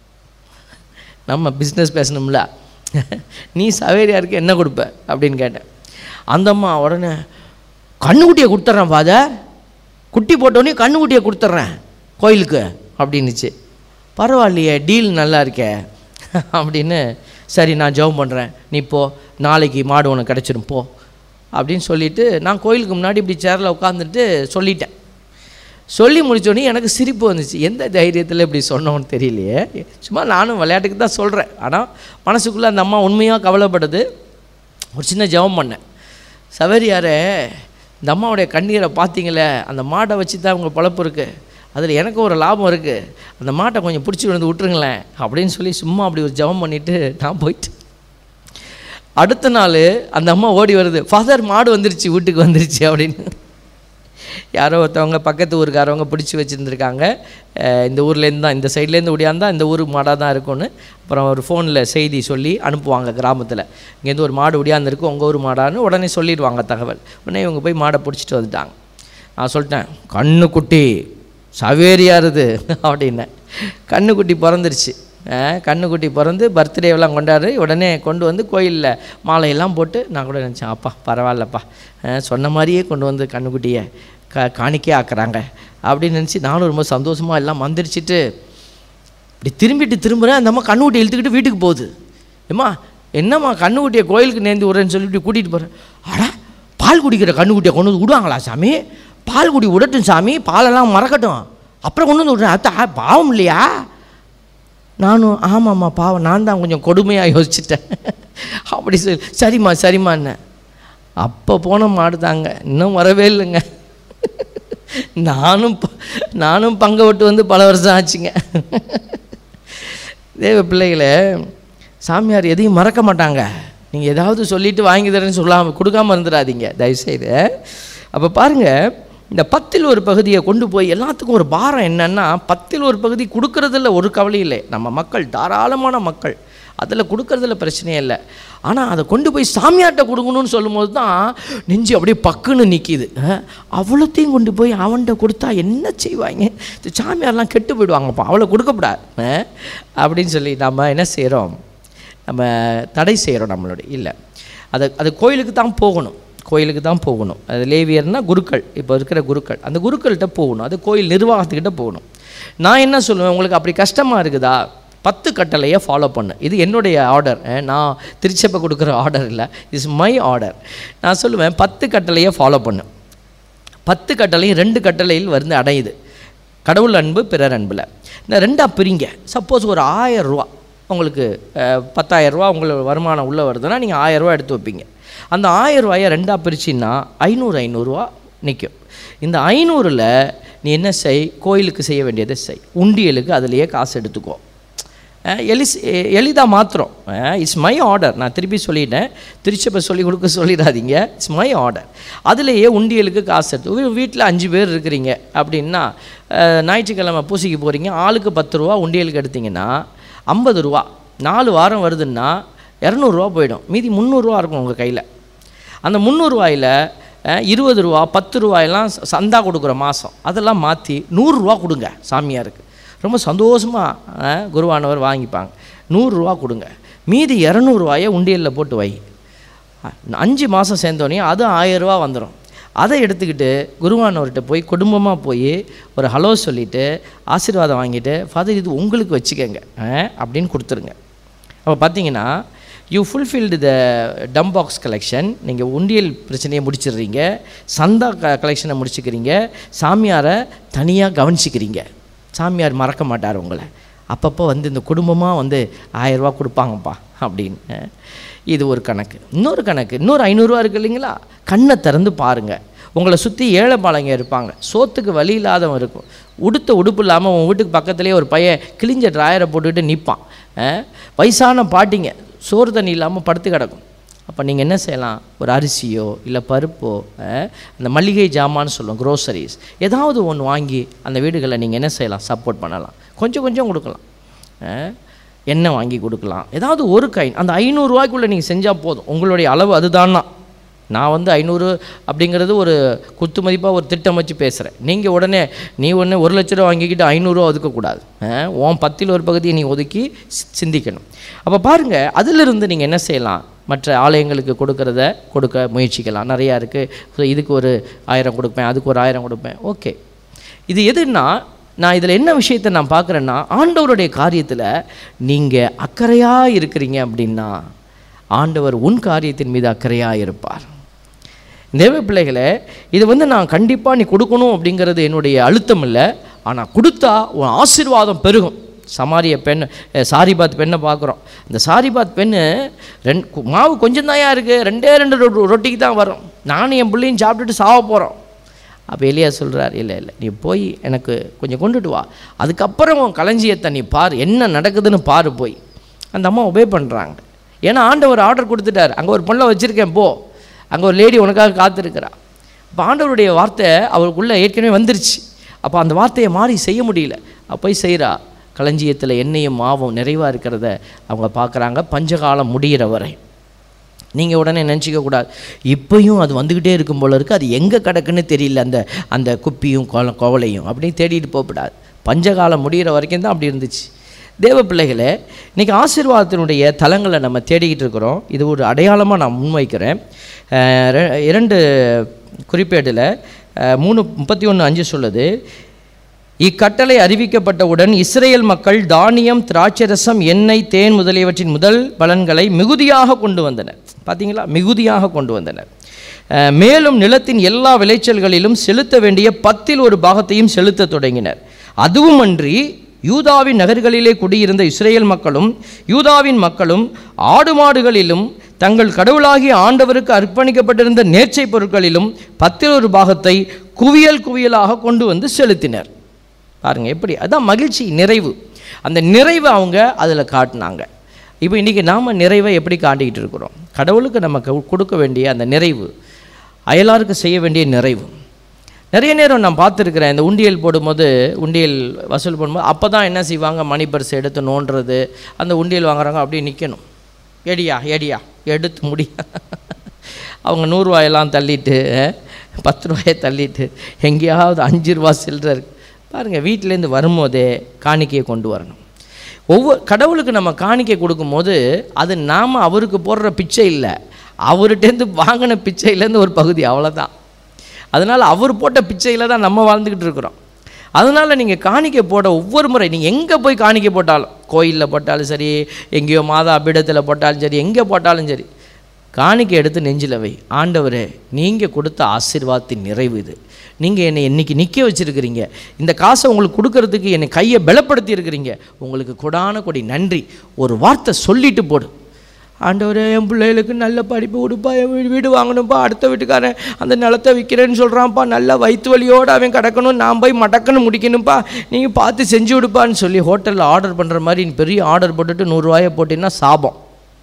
நம்ம பிஸ்னஸ் பேசணும்ல நீ சவேரியாருக்கு என்ன கொடுப்ப அப்படின்னு கேட்டேன் அந்த அம்மா உடனே கண்ணுக்குட்டியை கொடுத்துட்றேன் ஃபாதர் குட்டி போட்டோடனே கண்ணுக்குட்டியை கொடுத்துட்றேன் கோயிலுக்கு அப்படின்னுச்சு பரவாயில்லையே டீல் நல்லா இருக்கே அப்படின்னு சரி நான் ஜெபம் பண்ணுறேன் நீ போ நாளைக்கு மாடு உனக்கு கிடச்சிரும் போ அப்படின்னு சொல்லிவிட்டு நான் கோயிலுக்கு முன்னாடி இப்படி சேரில் உட்காந்துட்டு சொல்லிட்டேன் சொல்லி முடிச்சோடனே எனக்கு சிரிப்பு வந்துச்சு எந்த தைரியத்தில் இப்படி சொன்னோன்னு தெரியலையே சும்மா நானும் விளையாட்டுக்கு தான் சொல்கிறேன் ஆனால் மனசுக்குள்ளே அந்த அம்மா உண்மையாக கவலைப்படுது ஒரு சின்ன ஜெபம் பண்ணேன் சவேரியாரே இந்த அம்மாவுடைய கண்ணீரை பார்த்தீங்களே அந்த மாட்டை வச்சு தான் உங்கள் பழப்பு இருக்குது அதில் எனக்கு ஒரு லாபம் இருக்குது அந்த மாட்டை கொஞ்சம் பிடிச்சி வந்து விட்டுருங்களேன் அப்படின்னு சொல்லி சும்மா அப்படி ஒரு ஜெபம் பண்ணிவிட்டு நான் போயிட்டு அடுத்த நாள் அந்த அம்மா ஓடி வருது ஃபாதர் மாடு வந்துருச்சு வீட்டுக்கு வந்துருச்சு அப்படின்னு யாரோ ஒருத்தவங்க பக்கத்து ஊருக்காரவங்க பிடிச்சி வச்சுருந்துருக்காங்க இந்த ஊர்லேருந்து தான் இந்த சைட்லேருந்து ஓடியாந்தா இந்த ஊர் மாடாக தான் இருக்கும்னு அப்புறம் ஒரு ஃபோனில் செய்தி சொல்லி அனுப்புவாங்க கிராமத்தில் இங்கேருந்து ஒரு மாடு ஒடியாந்துருக்கு உங்கள் ஊர் மாடான்னு உடனே சொல்லிடுவாங்க தகவல் உடனே இவங்க போய் மாடை பிடிச்சிட்டு வந்துட்டாங்க நான் சொல்லிட்டேன் கண்ணுக்குட்டி சவேரியாருது அப்படின்னேன் கண்ணுக்குட்டி பிறந்துருச்சு கண்ணுக்குட்டி பிறந்து பர்த்டேவெல்லாம் கொண்டாடு உடனே கொண்டு வந்து கோயிலில் மாலையெல்லாம் போட்டு நான் கூட நினச்சேன் அப்பா பரவாயில்லப்பா சொன்ன மாதிரியே கொண்டு வந்து கண்ணுக்குட்டியை க காணிக்கே ஆக்குறாங்க அப்படின்னு நினச்சி நானும் ரொம்ப சந்தோஷமாக எல்லாம் மந்திரிச்சிட்டு இப்படி திரும்பிட்டு திரும்புகிறேன் அந்த அம்மா கண்ணுக்குட்டி இழுத்துக்கிட்டு வீட்டுக்கு போகுது ஏம்மா என்னம்மா கண்ணுக்குட்டியை கோயிலுக்கு நேர்ந்து விட்றேன்னு சொல்லிட்டு கூட்டிகிட்டு போகிறேன் அடா பால் குடிக்கிற கண்ணுக்குட்டியை கொண்டு வந்து விடுவாங்களா சாமி பால் குடி விடட்டும் சாமி பாலெல்லாம் மறக்கட்டும் அப்புறம் கொண்டு வந்து விட்றேன் அத்தா பாவம் இல்லையா நானும் ஆமாம்மா பாவம் நான் தான் கொஞ்சம் கொடுமையாக யோசிச்சிட்டேன் அப்படி சொல்லி சரிம்மா சரிம்மாண்ணே அப்போ போன மாடு தாங்க இன்னும் வரவே இல்லைங்க நானும் நானும் பங்கை விட்டு வந்து பல வருஷம் ஆச்சுங்க தேவ பிள்ளைகளே சாமியார் எதையும் மறக்க மாட்டாங்க நீங்கள் ஏதாவது சொல்லிவிட்டு வாங்கி தரேன்னு சொல்லாமல் கொடுக்காமல் இருந்துடாதீங்க தயவுசெய்து அப்போ பாருங்கள் இந்த பத்தில் ஒரு பகுதியை கொண்டு போய் எல்லாத்துக்கும் ஒரு பாரம் என்னென்னா பத்தில் ஒரு பகுதி கொடுக்கறதில்ல ஒரு கவலை இல்லை நம்ம மக்கள் தாராளமான மக்கள் அதில் கொடுக்கறதுல பிரச்சனையே இல்லை ஆனால் அதை கொண்டு போய் சாமியார்ட்ட கொடுக்கணும்னு சொல்லும்போது தான் நெஞ்சு அப்படியே பக்குன்னு நிற்கிது அவ்வளோத்தையும் கொண்டு போய் அவன்கிட்ட கொடுத்தா என்ன செய்வாங்க இந்த சாமியார்லாம் கெட்டு போயிடுவாங்கப்பா அவளை கொடுக்கக்கூடாது அப்படின்னு சொல்லி நம்ம என்ன செய்கிறோம் நம்ம தடை செய்கிறோம் நம்மளுடைய இல்லை அது அது கோயிலுக்கு தான் போகணும் கோயிலுக்கு தான் போகணும் அது லேவியர்னா குருக்கள் இப்போ இருக்கிற குருக்கள் அந்த குருக்கள்கிட்ட போகணும் அது கோயில் நிர்வாகத்துக்கிட்ட போகணும் நான் என்ன சொல்லுவேன் உங்களுக்கு அப்படி கஷ்டமாக இருக்குதா பத்து கட்டளையை ஃபாலோ பண்ணு இது என்னுடைய ஆர்டர் நான் திருச்சப்பை கொடுக்குற ஆர்டர் இல்லை இஸ் மை ஆர்டர் நான் சொல்லுவேன் பத்து கட்டளையை ஃபாலோ பண்ணு பத்து கட்டளையும் ரெண்டு கட்டளையில் வந்து அடையுது கடவுள் அன்பு பிறர் அன்பில் இந்த ரெண்டாக பிரிங்க சப்போஸ் ஒரு ஆயிரம் ரூபா உங்களுக்கு பத்தாயிரரூவா உங்களுக்கு வருமானம் உள்ளே வருதுன்னா நீங்கள் ஆயிரரூவா எடுத்து வைப்பீங்க அந்த ஆயிரம் ரூபாயை ரெண்டாக பிரிச்சின்னா ஐநூறு ஐநூறுரூவா நிற்கும் இந்த ஐநூறில் நீ என்ன செய் கோயிலுக்கு செய்ய வேண்டியதை செய் உண்டியலுக்கு அதிலேயே காசு எடுத்துக்கோ எலிஸ் எளிதாக மாத்திரம் இட்ஸ் மை ஆர்டர் நான் திருப்பி சொல்லிட்டேன் திருச்சப்பை சொல்லி கொடுக்க சொல்லிடாதீங்க இட்ஸ் மை ஆர்டர் அதுலேயே உண்டியலுக்கு காசு எடுத்து வீட்டில் அஞ்சு பேர் இருக்கிறீங்க அப்படின்னா ஞாயிற்றுக்கிழமை பூசிக்கு போகிறீங்க ஆளுக்கு பத்து ரூபா உண்டியலுக்கு எடுத்திங்கன்னா ஐம்பது ரூபா நாலு வாரம் வருதுன்னா இரநூறுவா போயிடும் மீதி முந்நூறுரூவா இருக்கும் உங்கள் கையில் அந்த முந்நூறுரூவாயில் இருபது ரூபா பத்து ரூபாயெல்லாம் சந்தா கொடுக்குற மாதம் அதெல்லாம் மாற்றி நூறுரூவா கொடுங்க சாமியாருக்கு ரொம்ப சந்தோஷமாக குருவானவர் வாங்கிப்பாங்க நூறுரூவா கொடுங்க மீதி இரநூறுவாயை உண்டியலில் போட்டு வை அஞ்சு மாதம் சேர்ந்தோடனே அது ஆயிரரூவா வந்துடும் அதை எடுத்துக்கிட்டு குருவானவர்கிட்ட போய் குடும்பமாக போய் ஒரு ஹலோ சொல்லிவிட்டு ஆசீர்வாதம் வாங்கிட்டு ஃபாதர் இது உங்களுக்கு வச்சுக்கோங்க அப்படின்னு கொடுத்துருங்க அப்போ பார்த்தீங்கன்னா யூ ஃபுல்ஃபில்டு த டம் பாக்ஸ் கலெக்ஷன் நீங்கள் உண்டியல் பிரச்சனையை முடிச்சிடுறீங்க சந்தா க கலெக்ஷனை முடிச்சுக்கிறீங்க சாமியாரை தனியாக கவனிச்சிக்கிறீங்க சாமியார் மறக்க மாட்டார் உங்களை அப்பப்போ வந்து இந்த குடும்பமாக வந்து ஆயிரரூபா கொடுப்பாங்கப்பா அப்படின்னு இது ஒரு கணக்கு இன்னொரு கணக்கு இன்னொரு ஐநூறுரூவா இருக்கு இல்லைங்களா கண்ணை திறந்து பாருங்கள் உங்களை சுற்றி ஏழை பாளைங்க இருப்பாங்க சோத்துக்கு வழி இல்லாதவன் இருக்கும் உடுத்த உடுப்பு இல்லாமல் உன் வீட்டுக்கு பக்கத்துலேயே ஒரு பையன் கிழிஞ்ச ட்ராயரை போட்டுக்கிட்டு நிற்பான் வயசான பாட்டிங்க சோறு தண்ணி இல்லாமல் படுத்து கிடக்கும் அப்போ நீங்கள் என்ன செய்யலாம் ஒரு அரிசியோ இல்லை பருப்போ அஹ், அந்த மளிகை ஜாமான்னு சொல்லுவோம் க்ரோசரிஸ் ஏதாவது ஒன்று வாங்கி அந்த வீடுகளில் நீங்கள் என்ன செய்யலாம் சப்போர்ட் பண்ணலாம் கொஞ்சம் கொஞ்சம் கொடுக்கலாம் அஹ், எண்ணெய் வாங்கி கொடுக்கலாம் ஏதாவது ஒரு கை அந்த ஐநூறுரூவாய்க்குள்ளே நீங்கள் செஞ்சால் போதும் உங்களுடைய அளவு அதுதான்னா நான் வந்து ஐநூறு அப்படிங்கிறது ஒரு குத்து மதிப்பாக ஒரு திட்டம் வச்சு பேசுகிறேன் நீங்கள் உடனே நீ ஒன்று ஒரு லட்ச ரூபா வாங்கிக்கிட்டு ஐநூறுரூவா ஒதுக்கக்கூடாது அஹ், உன் பத்தில் ஒரு பகுதியை நீ ஒதுக்கி சி- சிந்திக்கணும் அப்போ பாருங்கள் அதிலிருந்து நீங்கள் என்ன செய்யலாம் மற்ற ஆலயங்களுக்கு கொடுக்கறத கொடுக்க முயற்சிக்கலாம் நிறையா இருக்குது ஸோ இதுக்கு ஒரு ஆயிரம் கொடுப்பேன் அதுக்கு ஒரு ஆயிரம் கொடுப்பேன் ஓகே இது எதுன்னா நான் இதில் என்ன விஷயத்தை நான் பார்க்குறேன்னா ஆண்டவருடைய காரியத்தில் நீங்கள் அக்கறையாக இருக்கிறீங்க அப்படின்னா ஆண்டவர் உன் காரியத்தின் மீது அக்கறையாக இருப்பார் தேவ பிள்ளைகளே இது வந்து நான் கண்டிப்பாக நீ கொடுக்கணும் அப்படிங்கிறது என்னுடைய அழுத்தம் இல்லை ஆனால் கொடுத்தா உன் ஆசீர்வாதம் பெருகும் சமாரிய பெண் அஹ், சாரிபாத் பெண்ணை பார்க்குறோம் இந்த சாரிபாத் பெண்ணு ரெண்டு கு- மாவு கொஞ்சம் தான் இருக்குது ரெண்டே ரெண்டு ரொ- ரொட்டிக்கு தான் வரும் நானும் என் பிள்ளையும் சாப்பிட்டுட்டு சாவ போகிறோம் அப்போ எலியா சொல்கிறார் இல்லை இல்லை நீ போய் எனக்கு கொஞ்சம் கொண்டுட்டு வா அதுக்கப்புறம் உன் களஞ்சியத்தை நீ பார் என்ன நடக்குதுன்னு பாரு போய் அந்த அம்மா ஒபே பண்ணுறாங்க ஏன்னா ஆண்டவர் ஆர்டர் கொடுத்துட்டார் அங்கே ஒரு பொண்ணை வச்சுருக்கேன் போ அங்கே ஒரு லேடி உனக்காக காத்திருக்கிறா அப்போ ஆண்டவருடைய வார்த்தை அவருக்குள்ளே ஏற்கனவே வந்துருச்சு அப்போ அந்த வார்த்தையை மாறி செய்ய முடியல அப்போ போய் செய்கிறா களஞ்சியத்தில் எண்ணெயும் மாவும் நிறைவாக இருக்கிறத அவங்க பார்க்குறாங்க பஞ்சகாலம் முடிகிற வரை நீங்கள் உடனே நினச்சிக்க கூடாது இப்பயும் அது வந்துக்கிட்டே இருக்கும் போல இருக்குது அது எங்கே கிடக்குன்னு தெரியல அந்த அந்த குப்பியும் கோல கோவலையும் அப்படின்னு தேடிட்டு போகக்கூடாது பஞ்சகாலம் முடிகிற வரைக்கும் தான் அப்படி இருந்துச்சு தேவ பிள்ளைகளே இன்றைக்கி ஆசீர்வாதத்தினுடைய தலங்களை நம்ம தேடிக்கிட்டு இருக்கிறோம் இது ஒரு அடையாளமாக நான் முன்வைக்கிறேன் அஹ் ரெ- இரண்டு குறிப்பேடில் அஹ், மூணு முப்பத்தி ஒன்று அஞ்சு சொல்லுது இக்கட்டளை அறிவிக்கப்பட்டவுடன் இஸ்ரேல் மக்கள் தானியம் திராட்சரசம் எண்ணெய் தேன் முதலியவற்றின் முதல் பலன்களை மிகுதியாக கொண்டு வந்தனர் பார்த்தீங்களா மிகுதியாக கொண்டு வந்தனர் அஹ், மேலும் நிலத்தின் எல்லா விளைச்சல்களிலும் செலுத்த வேண்டிய பத்தில் ஒரு பாகத்தையும் செலுத்தத் தொடங்கினர் அதுவுமன்றி யூதாவின் நகர்களிலே குடியிருந்த இஸ்ரேல் மக்களும் யூதாவின் மக்களும் ஆடு மாடுகளிலும் தங்கள் கடவுளாகிய ஆண்டவருக்கு அர்ப்பணிக்கப்பட்டிருந்த நேர்ச்சை பொருட்களிலும் பத்தில் ஒரு பாகத்தை குவியல் குவியலாக கொண்டு வந்து செலுத்தினர் பாருங்க எப்படி அதான் மகிழ்ச்சி நிறைவு அந்த நிறைவை அவங்க அதில் காட்டினாங்க இப்போ இன்றைக்கி நாம் நிறைவை எப்படி காட்டிக்கிட்டு இருக்கிறோம் கடவுளுக்கு நம்ம கு- கொடுக்க வேண்டிய அந்த நிறைவு அயலாருக்கு செய்ய வேண்டிய நிறைவு நிறைய நேரம் நான் பார்த்துருக்குறேன் இந்த உண்டியல் போடும்போது உண்டியல் வசூல் பண்ணும்போது அப்போ தான் என்ன செய்வாங்க மணி பர்ஸ் எடுத்து நோண்டுறது அந்த உண்டியல் வாங்குறாங்க அப்படியே நிற்கணும் எடியா எடியா எடுத்து முடி அவங்க நூறுரூவாயெல்லாம் தள்ளிட்டு அஹ், பத்து ரூபாயை தள்ளிட்டு எங்கேயாவது அஞ்சு ரூபா சில்லற இருக்கு பாருங்கள் வீட்டிலேருந்து வரும்போதே காணிக்கையை கொண்டு வரணும் ஒவ்வொரு கடவுளுக்கு நம்ம காணிக்கை கொடுக்கும்போது அது நாம் அவருக்கு போடுற பிச்சை இல்லை அவர்கிட்டேருந்து வாங்கின பிச்சையிலேருந்து ஒரு பகுதி அவ்வளோதான் அதனால் அவர் போட்ட பிச்சையில் தான் நம்ம வாழ்ந்துக்கிட்டு இருக்கிறோம் அதனால் நீங்கள் காணிக்கை போட ஒவ்வொரு முறை நீங்கள் எங்கே போய் காணிக்கை போட்டாலும் கோயிலில் போட்டாலும் சரி எங்கேயோ மாதா அபிடத்தில் போட்டாலும் சரி எங்கே போட்டாலும் சரி காணிக்கை எடுத்து நெஞ்சில் வை ஆண்டவரே நீங்கள் கொடுத்த ஆசீர்வாதத்தின் நிறைவு இது நீங்கள் என்னை இன்னைக்கு நிற்க வச்சுருக்கிறீங்க இந்த காசை உங்களுக்கு கொடுக்கறதுக்கு என்னை கையை பலப்படுத்தி இருக்கிறீங்க உங்களுக்கு கொடான கொடி நன்றி ஒரு வார்த்தை சொல்லிட்டு போடு ஆண்டவரே என் பிள்ளைகளுக்கு நல்ல படிப்பு கொடுப்பா என் வீடு வீடு வாங்கணும்ப்பா அடுத்த வீட்டுக்காரன் அந்த நிலத்தை விற்கிறேன்னு சொல்கிறான்ப்பா நல்ல வயிற்று வலியோடு அவன் கிடக்கணும் நான் போய் மடக்கன்னு முடிக்கணும்ப்பா நீங்கள் பார்த்து செஞ்சு விடுப்பான்னு சொல்லி ஹோட்டலில் ஆர்டர் பண்ணுற மாதிரி நீ பெரிய ஆர்டர் போட்டுட்டு நூறுரூவாயை போட்டிங்கன்னா சாபம்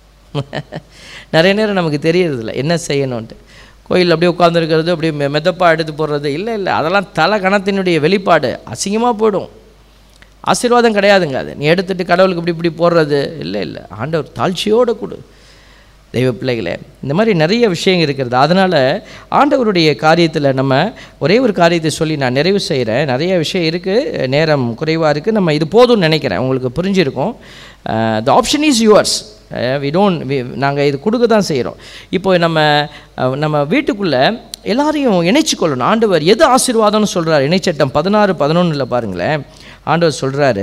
நிறைய நேரம் நமக்கு தெரியறதில்ல என்ன செய்யணும்ன்ட்டு கோயில் அப்படியே உட்காந்துருக்கிறது அப்படியே மெ மெதப்பா எடுத்து போடுறது இல்லை இல்லை அதெல்லாம் தலை கணத்தினுடைய வெளிப்பாடு அசிங்கமாக போயிடும் ஆசீர்வாதம் கிடையாதுங்க அது நீ எடுத்துட்டு கடவுளுக்கு இப்படி இப்படி போடுறது இல்லை இல்லை ஆண்டவர் தாழ்ச்சியோடு கொடு தெய்வ பிள்ளைகளே இந்த மாதிரி நிறைய விஷயங்கள் இருக்கிறது அதனால் ஆண்டவருடைய காரியத்தில் நம்ம ஒரே ஒரு காரியத்தை சொல்லி நான் நிறைவு செய்கிறேன் நிறைய விஷயம் இருக்குது நேரம் குறைவாக இருக்குது நம்ம இது போதும்னு நினைக்கிறேன் உங்களுக்கு புரிஞ்சிருக்கும் the option is yours we don't நாங்கள் இது கொடுக்க தான் செய்கிறோம் இப்போ நம்ம அஹ், நம்ம வீட்டுக்குள்ளே எல்லாரையும் இணைச்சு கொள்ளணும் ஆண்டவர் எது ஆசீர்வாதம்னு சொல்கிறார் இணைச்சட்டம் பதினாறு பதினொன்றில் பாருங்களேன் ஆண்டவர் சொல்கிறாரு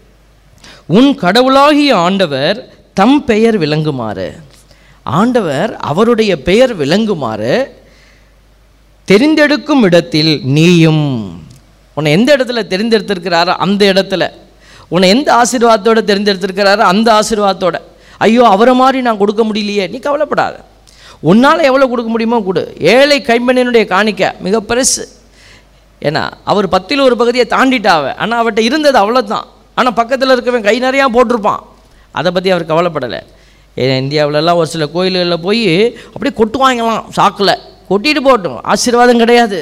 உன் கடவுளாகிய ஆண்டவர் தம் பெயர் விளங்குமாறு ஆண்டவர் அவருடைய பெயர் விளங்குமாறு தெரிந்தெடுக்கும் இடத்தில் நீயும் உன்னை எந்த இடத்துல தெரிந்தெடுத்திருக்கிறாரோ அந்த இடத்துல உன்னை எந்த ஆசீர்வாதத்தோட தேர்ந்தெடுத்திருக்கிறாரோ அந்த ஆசீர்வாதத்தோட ஐயோ அவரை மாதிரி நான் கொடுக்க முடியலையே நீ கவலைப்படாத உன்னால் எவ்வளோ கொடுக்க முடியுமோ கொடு ஏழை கைம்பெண்ணினுடைய காணிக்க மிக பெருசு ஏன்னா அவர் பத்தில் ஒரு பகுதியை தாண்டிட்டாவ ஆனால் அவர்கிட்ட இருந்தது அவ்வளோதான் ஆனால் பக்கத்தில் இருக்கவன் கை நிறையா போட்டிருப்பான் அதை பற்றி அவர் கவலைப்படலை ஏன் இந்தியாவிலலாம் ஒரு சில கோயில்களில் போய் அப்படியே கொட்டுவாங்கலாம் சாக்கில் கொட்டிட்டு போட்டோம் ஆசீர்வாதம் கிடையாது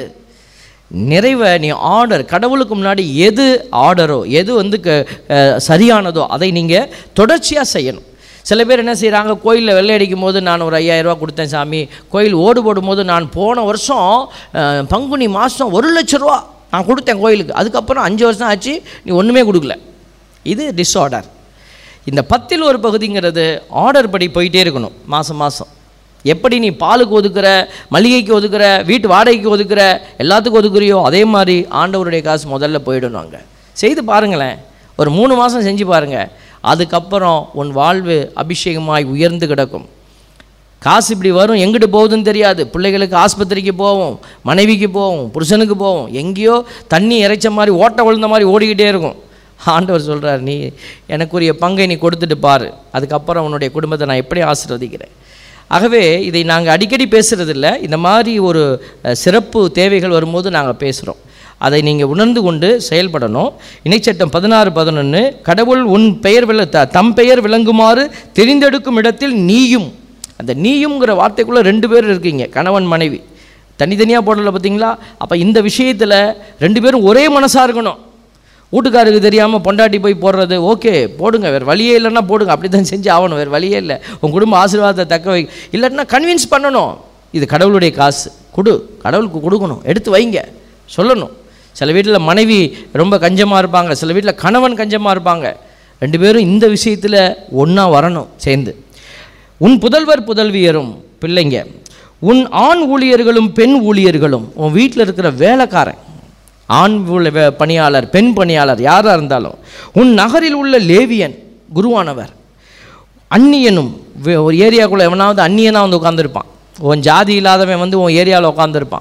நிறைவை நீ ஆர்டர் கடவுளுக்கு முன்னாடி எது ஆர்டரோ எது வந்து க அஹ் சரியானதோ அதை நீங்கள் தொடர்ச்சியாக செய்யணும் சில பேர் என்ன செய்கிறாங்க கோயிலில் வெள்ளை அடிக்கும் போது நான் ஒரு ஐயாயிரரூவா கொடுத்தேன் சாமி கோயில் ஓடு போடும்போது நான் போன வருஷம் அஹ், பங்குனி மாதம் ஒரு லட்ச ரூபா நான் கொடுத்தேன் கோயிலுக்கு அதுக்கப்புறம் அஞ்சு வருஷம் ஆச்சு நீ ஒன்றுமே கொடுக்கல இது டிஸார்டர் இந்த பத்தில் ஒரு பகுதிங்கிறது ஆர்டர் படி போயிட்டே இருக்கணும் மாதம் மாதம் எப்படி நீ பாலுக்கு ஒதுக்குற மளிகைக்கு ஒதுக்குற வீட்டு வாடகைக்கு ஒதுக்குற எல்லாத்துக்கும் ஒதுக்குறியோ அதே மாதிரி ஆண்டவருடைய காசு முதல்ல போயிடணும் அங்கே செய்து பாருங்களேன் ஒரு மூணு மாதம் செஞ்சு பாருங்கள் அதுக்கப்புறம் உன் வாழ்வு அபிஷேகமாய் உயர்ந்து கிடக்கும் காசு இப்படி வரும் எங்கிட்டு போகுதுன்னு தெரியாது பிள்ளைகளுக்கு ஆஸ்பத்திரிக்கு போவோம் மனைவிக்கு போவோம் புருஷனுக்கு போவோம் எங்கேயோ தண்ணி இறைச்ச மாதிரி ஓட்ட விழுந்த மாதிரி ஓடிக்கிட்டே இருக்கும் ஆண்டவர் சொல்கிறார் நீ எனக்குரிய பங்கை நீ கொடுத்துட்டு பாரு அதுக்கப்புறம் உன்னுடைய குடும்பத்தை நான் எப்படி ஆசீர்வதிக்கிறேன் ஆகவே இதை நாங்கள் அடிக்கடி பேசுகிறதில்ல இந்த மாதிரி ஒரு அஹ், சிறப்பு தேவைகள் வரும்போது நாங்கள் பேசுகிறோம் அதை நீங்கள் உணர்ந்து கொண்டு செயல்படணும் இணைச்சட்டம் பதினாறு பதினொன்று கடவுள் உன் பெயர் விள த தம் பெயர் விளங்குமாறு தெரிந்தெடுக்கும் இடத்தில் நீயும் அந்த நீயுங்கிற வார்த்தைக்குள்ளே ரெண்டு பேர் இருக்கீங்க கணவன் மனைவி தனித்தனியாக போடல பார்த்தீங்களா அப்போ இந்த விஷயத்தில் ரெண்டு பேரும் ஒரே மனசாக இருக்கணும் வீட்டுக்காருக்கு தெரியாமல் பொண்டாட்டி போய் போடுறது ஓகே போடுங்க வேறு வழியே இல்லைன்னா போடுங்க அப்படி தான் செஞ்சு ஆகணும் வேறு வழியே இல்லை உன் குடும்ப ஆசீர்வாதத்தை தக்க வை இல்லைன்னா கன்வின்ஸ் பண்ணணும் இது கடவுளுடைய காசு கொடு கடவுளுக்கு கொடுக்கணும் எடுத்து வைங்க சொல்லணும் சில வீட்டில் மனைவி ரொம்ப கஞ்சமாக இருப்பாங்க சில வீட்டில் கணவன் கஞ்சமாக இருப்பாங்க ரெண்டு பேரும் இந்த விஷயத்தில் ஒன்றா வரணும் சேர்ந்து உன் புதல்வர் புதல்வியரும் பிள்ளைங்க உன் ஆண் ஊழியர்களும் பெண் ஊழியர்களும் உன் வீட்டில் இருக்கிற வேலைக்காரன் ஆண் ஊழ- வே- பணியாளர் பெண் பணியாளர் யாராக இருந்தாலும் உன் நகரில் உள்ள லேவியன் குருவானவர் அந்நியனும் வே- ஒரு ஏரியாக்குள்ளே எவனாவது அந்நியனாக வந்து உட்காந்துருப்பான் உன் ஜாதி இல்லாதவன் வந்து உன் ஏரியாவில் உட்காந்துருப்பான்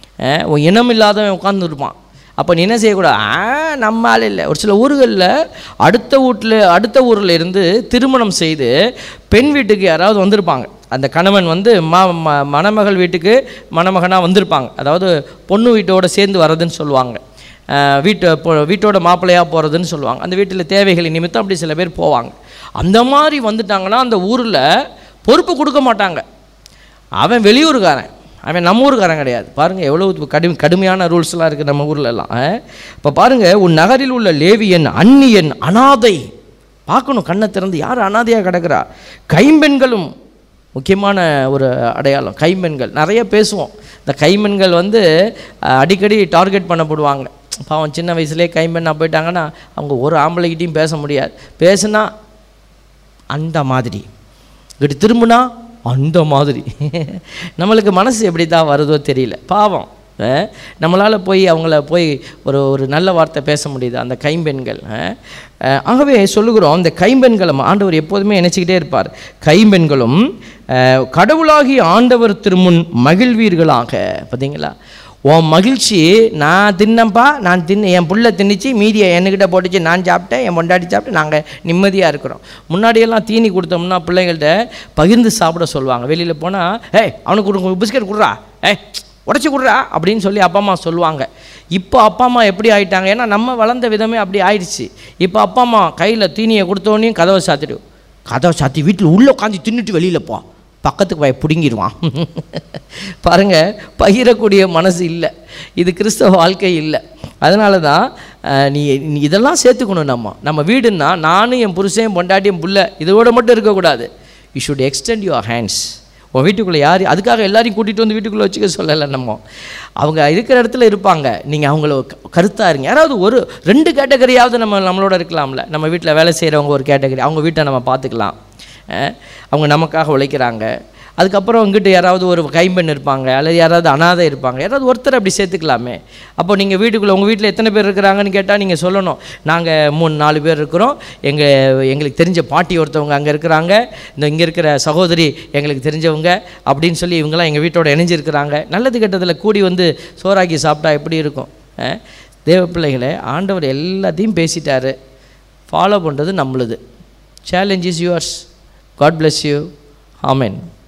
உன் இனம் இல்லாதவன் உட்காந்துருப்பான் அப்போ நீ என்ன செய்யக்கூடாது ஆ நம்ம ஆள் இல்லை ஒரு சில ஊர்களில் அடுத்த வீட்டில் அடுத்த ஊரில் இருந்து திருமணம் செய்து பெண் வீட்டுக்கு யாராவது வந்திருப்பாங்க அந்த கணவன் வந்து ம ம- மணமகள் வீட்டுக்கு மணமகனாக வந்திருப்பாங்க அதாவது பொண்ணு வீட்டோட சேர்ந்து வர்றதுன்னு சொல்லுவாங்க அஹ் வீட்டு பொ- வீட்டோட மாப்பிள்ளையாக போகிறதுன்னு சொல்லுவாங்க அந்த வீட்டில் தேவைகள் நிமித்தம் அப்படி சில பேர் போவாங்க அந்த மாதிரி வந்துட்டாங்கன்னா அந்த ஊரில் பொறுப்பு கொடுக்க மாட்டாங்க அவன் வெளியூருக்காரன் அவன் நம்ம ஊருக்காரன் கிடையாது பாருங்கள் எவ்வளோ கடும் கடுமையான ரூல்ஸ்லாம் இருக்குது நம்ம ஊர்ல எல்லாம் இப்போ பாருங்கள் உன் நகரில் உள்ள லேவியன் அந்நியன் அனாதை பார்க்கணும் கண்ணை திறந்து யார் அனாதையாக கிடக்கிறா கைம்பெண்களும் முக்கியமான ஒரு அடையாளம் கைம்பெண்கள் நிறைய பேசுவோம் இந்த கைம்பெண்கள் வந்து அஹ், அடிக்கடி டார்கெட் பண்ணப்படுவாங்க பாவம் சின்ன வயசுலேயே கைம்பெண்ணாக போயிட்டாங்கன்னா அவங்க ஒரு ஆம்பளைக்கிட்டையும் பேச முடியாது பேசுனா அந்த மாதிரி இங்கிட்டு திரும்பினா அந்த மாதிரி நம்மளுக்கு மனசு எப்படி தான் வருதோ தெரியல பாவம் அஹ், நம்மளால் போய் அவங்கள போய் ஒரு ஒரு நல்ல வார்த்தை பேச முடியுது அந்த கைம்பெண்கள் அஹ். அஹ், ஆகவே சொல்லுகிறோம் இந்த கைம்பெண்களும் ஆண்டவர் எப்போதுமே நினச்சிக்கிட்டே இருப்பார் கைம்பெண்களும் அஹ், கடவுளாகி ஆண்டவர் திருமுன் மகிழ்வீர்களாக பார்த்தீங்களா உன் மகிழ்ச்சி நான் தின்னப்பா நான் தின்னு என் புள்ள தின்னுச்சு மீதியை என்கிட்ட போட்டுச்சு நான் சாப்பிட்டேன் என் பொண்டாட்டி சாப்பிட்டு நாங்கள் நிம்மதியாக இருக்கிறோம் முன்னாடியெல்லாம் தீனி கொடுத்தோம்னா பிள்ளைங்கள்ட்ட பகிர்ந்து சாப்பிட சொல்லுவாங்க வெளியில் போனால் ஏய் அவனுக்கு கொடுங்க பிஸ்கட் கொடுறா ஏய் உடச்சி கொடுறா அப்படின்னு சொல்லி அப்பா அம்மா சொல்லுவாங்க இப்போ அப்பா அம்மா எப்படி ஆயிட்டாங்க ஏன்னா நம்ம வளர்ந்த விதமே அப்படி ஆயிடுச்சு இப்போ அப்பா அம்மா கையில் தீனியை கொடுத்தோடனே கதவை சாத்திட்டு கதவை சாத்தி வீட்டில் உள்ளே உட்காந்து தின்னுட்டு வெளியில் போ பக்கத்துக்கு போய் பிடுங்கிடுவான் பாருங்க பகிரக்கூடிய மனசு இல்லை இது கிறிஸ்தவ வாழ்க்கை இல்லை அதனால தான் அஹ், நீ நீ இதெல்லாம் சேர்த்துக்கணும் நம்ம நம்ம வீடுன்னா நானும் என் புருஷன் பொண்டாட்டியும் புள்ள இதோட மட்டும் இருக்கக்கூடாது you should extend your hands உன் வீட்டுக்குள்ளே யார் அதுக்காக எல்லாரையும் கூட்டிகிட்டு வந்து வீட்டுக்குள்ளே வச்சுக்க சொல்லலை நம்ம அவங்க இருக்கிற இடத்துல இருப்பாங்க நீங்கள் அவங்கள கருத்தாக இருங்க யாராவது ஒரு ரெண்டு கேட்டகரியாவது நம்ம நம்மளோட இருக்கலாம்ல நம்ம வீட்டில் வேலை செய்கிறவங்க ஒரு கேட்டகரி அவங்க வீட்டை நம்ம பார்த்துக்கலாம் அஹ் அவங்க நமக்காக உழைக்கிறாங்க அதுக்கப்புறம் இங்கிட்டு யாராவது ஒரு கைம்பெண் இருப்பாங்க அல்லது யாராவது அனாதை இருப்பாங்க யாராவது ஒருத்தர் அப்படி சேர்த்துக்கலாமே அப்போ நீங்கள் வீட்டுக்குள்ளே உங்கள் வீட்டில் எத்தனை பேர் இருக்கிறாங்கன்னு கேட்டால் நீங்கள் சொல்லணும் நாங்கள் மூணு நாலு பேர் இருக்கிறோம் எங்கள் எங்களுக்கு தெரிஞ்ச பாட்டி ஒருத்தவங்க அங்கே இருக்கிறாங்க இந்த இங்கே இருக்கிற சகோதரி எங்களுக்கு தெரிஞ்சவங்க அப்படின்னு சொல்லி இவங்கெல்லாம் எங்கள் வீட்டோட இணைஞ்சிருக்கிறாங்க நல்லது கெட்டதில் கூடி வந்து சோறாக்கி சாப்பிட்டா எப்படி இருக்கும் அஹ் தேவ பிள்ளைகளே ஆண்டவர் எல்லாத்தையும் பேசிட்டாரு ஃபாலோ பண்ணுறது நம்மளுது challenge is yours God bless you amen